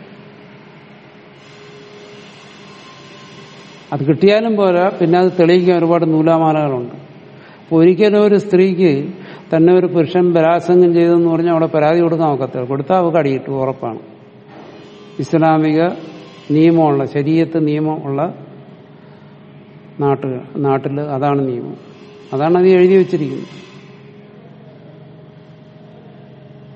അത് കിട്ടിയാലും പോരാ പിന്നെ അത് തെളിയിക്കാൻ ഒരുപാട് നൂലാമാലകളുണ്ട് അപ്പൊ ഒരിക്കലും ഒരു സ്ത്രീക്ക് തന്നെ ഒരു പുരുഷൻ ബലാത്സംഗം ചെയ്തെന്ന് പറഞ്ഞാൽ അവിടെ പരാതി കൊടുക്കാൻ ഒക്കത്തില്ല കൊടുത്താൽ അവർക്ക് അടിയിട്ടു ഉറപ്പാണ് ഇസ്ലാമിക നിയമമുള്ള ശരീരത്ത് നിയമമുള്ള നാട്ട് നാട്ടിൽ അതാണ് നിയമം അതാണ് അത് എഴുതി വച്ചിരിക്കുന്നത്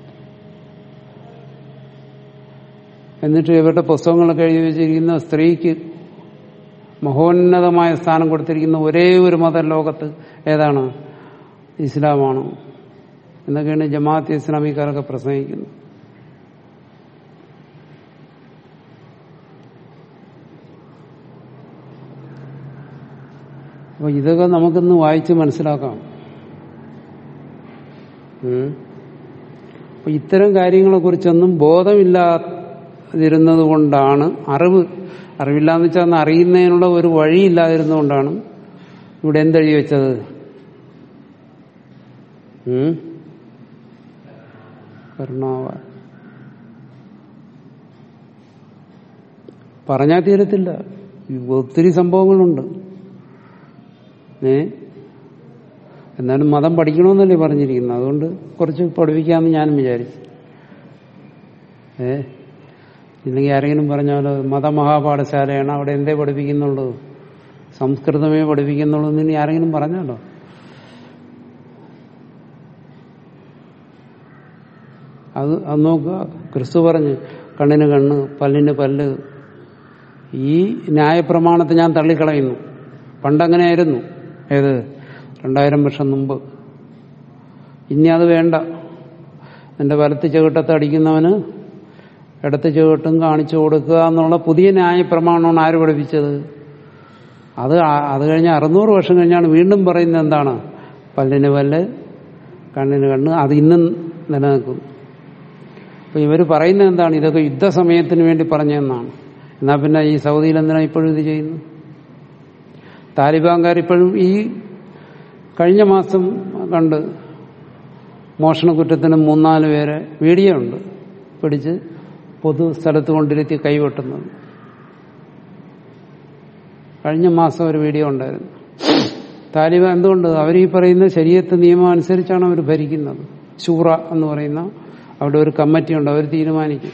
എന്നിട്ട് ഇവരുടെ പുസ്തകങ്ങളൊക്കെ എഴുതി വെച്ചിരിക്കുന്ന സ്ത്രീക്ക് മഹോന്നതമായ സ്ഥാനം കൊടുത്തിരിക്കുന്ന ഒരേ ഒരു മതം ലോകത്ത് ഏതാണ് ഇസ്ലാമാണ് എന്നൊക്കെയാണ് ജമാഅത്ത് ഇസ്ലാമിക്കാരൊക്കെ പ്രസംഗിക്കുന്നത് അപ്പൊ ഇതൊക്കെ നമുക്കിന്ന് വായിച്ച് മനസ്സിലാക്കാം ഉം. അപ്പൊ ഇത്തരം കാര്യങ്ങളെ കുറിച്ചൊന്നും ബോധമില്ലാതിരുന്നത് കൊണ്ടാണ് അറിവ് അറിവില്ലാന്ന് വെച്ചാൽ അന്ന് അറിയുന്നതിനുള്ള ഒരു വഴിയില്ലാതിരുന്നുകൊണ്ടാണ് ഇവിടെ എന്തെഴുതി വെച്ചത് ഉം? കരുണാവ പറഞ്ഞാൽ തീരത്തില്ല ഒത്തിരി സംഭവങ്ങളുണ്ട് ഏ എന്നാലും മതം പഠിക്കണമെന്നല്ലേ പറഞ്ഞിരിക്കുന്നത് അതുകൊണ്ട് കുറച്ച് പഠിപ്പിക്കാമെന്ന് ഞാനും വിചാരിച്ചു ഏ ഇല്ലെങ്കിൽ ആരെങ്കിലും പറഞ്ഞാലോ മതമഹാപാഠശാലയാണ് അവിടെ എന്തേ പഠിപ്പിക്കുന്നുള്ളൂ സംസ്കൃതമേ പഠിപ്പിക്കുന്നുള്ളൂ എന്ന് ഇനി ആരെങ്കിലും പറഞ്ഞാലോ അത് അത് നോക്കുക ക്രിസ്തു പറഞ്ഞ് കണ്ണിന് കണ്ണ് പല്ലിന് പല്ല് ഈ ന്യായപ്രമാണത്തെ ഞാൻ തള്ളിക്കളയുന്നു പണ്ടങ്ങനെയായിരുന്നു ഏത് രണ്ടായിരം വർഷം മുമ്പ് ഇനി അത് വേണ്ട എന്റെ വലത്ത് ചെവിട്ടത്ത് അടിക്കുന്നവന് ഇടത്ത് ചെവിട്ടും കാണിച്ചു കൊടുക്കുക എന്നുള്ള പുതിയ ന്യായപ്രമാണമാണ് ആര് പഠിപ്പിച്ചത് അത് ആ- അത് കഴിഞ്ഞ് അറുന്നൂറ് വർഷം കഴിഞ്ഞാണ് വീണ്ടും പറയുന്നത് എന്താണ് പല്ലിന് പല്ല് കണ്ണിന് കണ്ണ് അത് ഇന്നും നിലനിൽക്കും അപ്പൊ ഇവർ പറയുന്നത് എന്താണ് ഇതൊക്കെ യുദ്ധസമയത്തിന് വേണ്ടി പറഞ്ഞതെന്നാണ് എന്നാ പിന്നെ ഈ സൗദിയിൽ എന്തിനാ ഇപ്പോഴും ഇത് ചെയ്യുന്നു താലിബാൻകാർ ഇപ്പോഴും ഈ കഴിഞ്ഞ മാസം കണ്ട് മോഷണ കുറ്റത്തിന് മൂന്നാല് പേരെ വീഡിയോ ഉണ്ട് പിടിച്ച് പൊതു സ്ഥലത്ത് കൊണ്ടിരുത്തി കൈവെട്ടുന്നത് കഴിഞ്ഞ മാസം ഒരു വീഡിയോ ഉണ്ടായിരുന്നു താലിബാൻ എന്തുകൊണ്ട് അവർ ഈ പറയുന്ന ശരീരത്തെ നിയമം അനുസരിച്ചാണ് അവർ ഭരിക്കുന്നത് ഷൂറ എന്ന് പറയുന്ന അവിടെ ഒരു കമ്മിറ്റി ഉണ്ട് അവർ തീരുമാനിക്കും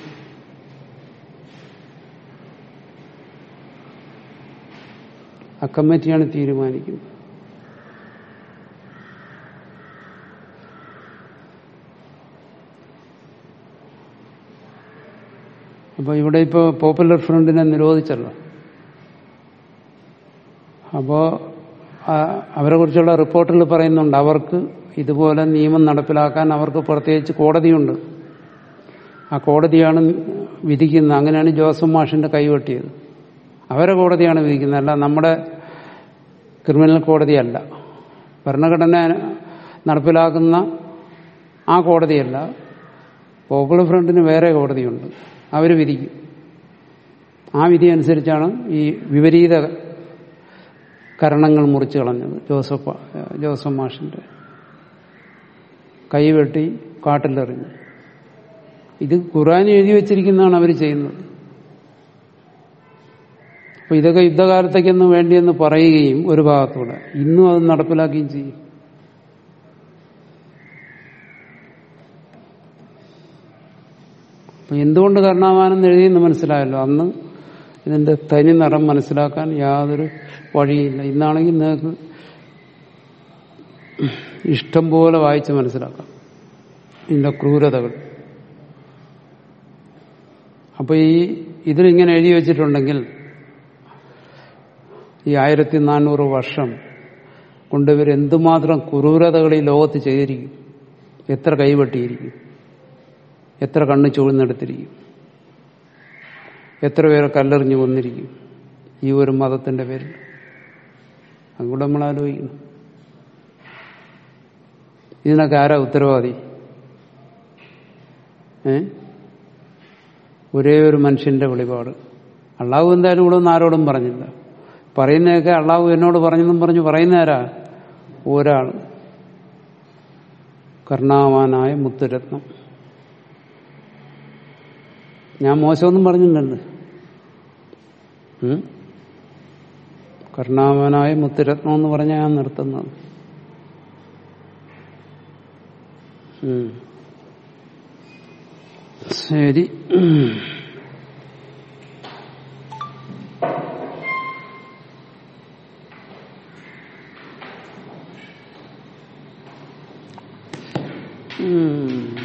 ആ കമ്മിറ്റിയാണ് തീരുമാനിക്കുന്നത് അപ്പൊ ഇവിടെ ഇപ്പോ പോപ്പുലർ ഫ്രണ്ടിനെ നിരോധിച്ചല്ലോ അപ്പോ അവരെ കുറിച്ചുള്ള റിപ്പോർട്ടിൽ പറയുന്നുണ്ട് അവർക്ക് ഇതുപോലെ നിയമം നടപ്പിലാക്കാൻ അവർക്ക് പ്രത്യേകിച്ച് കോടതിയുണ്ട് ആ കോടതിയാണ് വിധിക്കുന്നത് അങ്ങനെയാണ് ജോസഫ് മാഷിന്റെ കൈവെട്ടിയത് അവരെ കോടതിയാണ് വിധിക്കുന്നത് അല്ല നമ്മുടെ ക്രിമിനൽ കോടതിയല്ല ഭരണഘടന നടപ്പിലാക്കുന്ന ആ കോടതിയല്ല പോപ്പുലർ ഫ്രണ്ടിന് വേറെ കോടതിയുണ്ട് അവർ വിധിക്കും ആ വിധി അനുസരിച്ചാണ് ഈ വിപരീത കരണങ്ങൾ മുറിച്ചു കളഞ്ഞത് ജോസഫ് ജോസഫ് മാഷിന്റെ കൈവെട്ടി കാട്ടിലെറിഞ്ഞു ഇത് ഖുറാൻ എഴുതി വെച്ചിരിക്കുന്നതാണ് അവർ ചെയ്യുന്നത് അപ്പൊ ഇതൊക്കെ യുദ്ധകാലത്തേക്കൊന്നും വേണ്ടിയെന്ന് പറയുകയും ഒരു ഭാഗത്തൂടെ ഇന്നും അത് നടപ്പിലാക്കുകയും ചെയ്യും അപ്പൊ എന്തുകൊണ്ട് കർണാവാനം എഴുതിയെന്ന് മനസ്സിലായല്ലോ അന്ന് ഇതിന്റെ തനി നിറം മനസ്സിലാക്കാൻ യാതൊരു വഴിയില്ല ഇന്നാണെങ്കിൽ നിങ്ങൾക്ക് ഇഷ്ടം പോലെ വായിച്ച് മനസ്സിലാക്കാം ഇതിന്റെ ക്രൂരതകൾ അപ്പൊ ഈ ഇതിലിങ്ങനെ എഴുതി വെച്ചിട്ടുണ്ടെങ്കിൽ ഈ ആയിരത്തി നാനൂറ് വർഷം കൊണ്ട് ഇവർ എന്തുമാത്രം ക്രൂരതകൾ ഈ ലോകത്ത് ചെയ്തിരിക്കും എത്ര കൈവെട്ടിയിരിക്കും എത്ര കണ്ണ് ചൂഴ്ന്നെടുത്തിരിക്കും എത്ര പേരെ കല്ലെറിഞ്ഞു കൊന്നിരിക്കും ഈ ഒരു മതത്തിന്റെ പേരിൽ അതുകൂടെ നമ്മൾ ആലോചിക്കണം ഇതിനൊക്കെ ആരാ ഉത്തരവാദി ഏ ഒരേ ഒരു മനുഷ്യന്റെ വെളിപാട് അള്ളാഹു എന്തായാലും ഇവിടെ ഒന്നും ആരോടും പറഞ്ഞില്ല പറയുന്നതൊക്കെ അള്ളാഹു എന്നോട് പറഞ്ഞെന്നും പറഞ്ഞു പറയുന്നതാരാ ഒരാൾ കർണാവാനായ മുത്തുരത്നം ഞാൻ മോശമൊന്നും പറഞ്ഞിട്ടുണ്ട് ഉം? കർണാവാനായ മുത്തുരത്നം എന്ന് പറഞ്ഞാൽ ഞാൻ നിർത്തുന്നത് ഉം. ശരി ഉം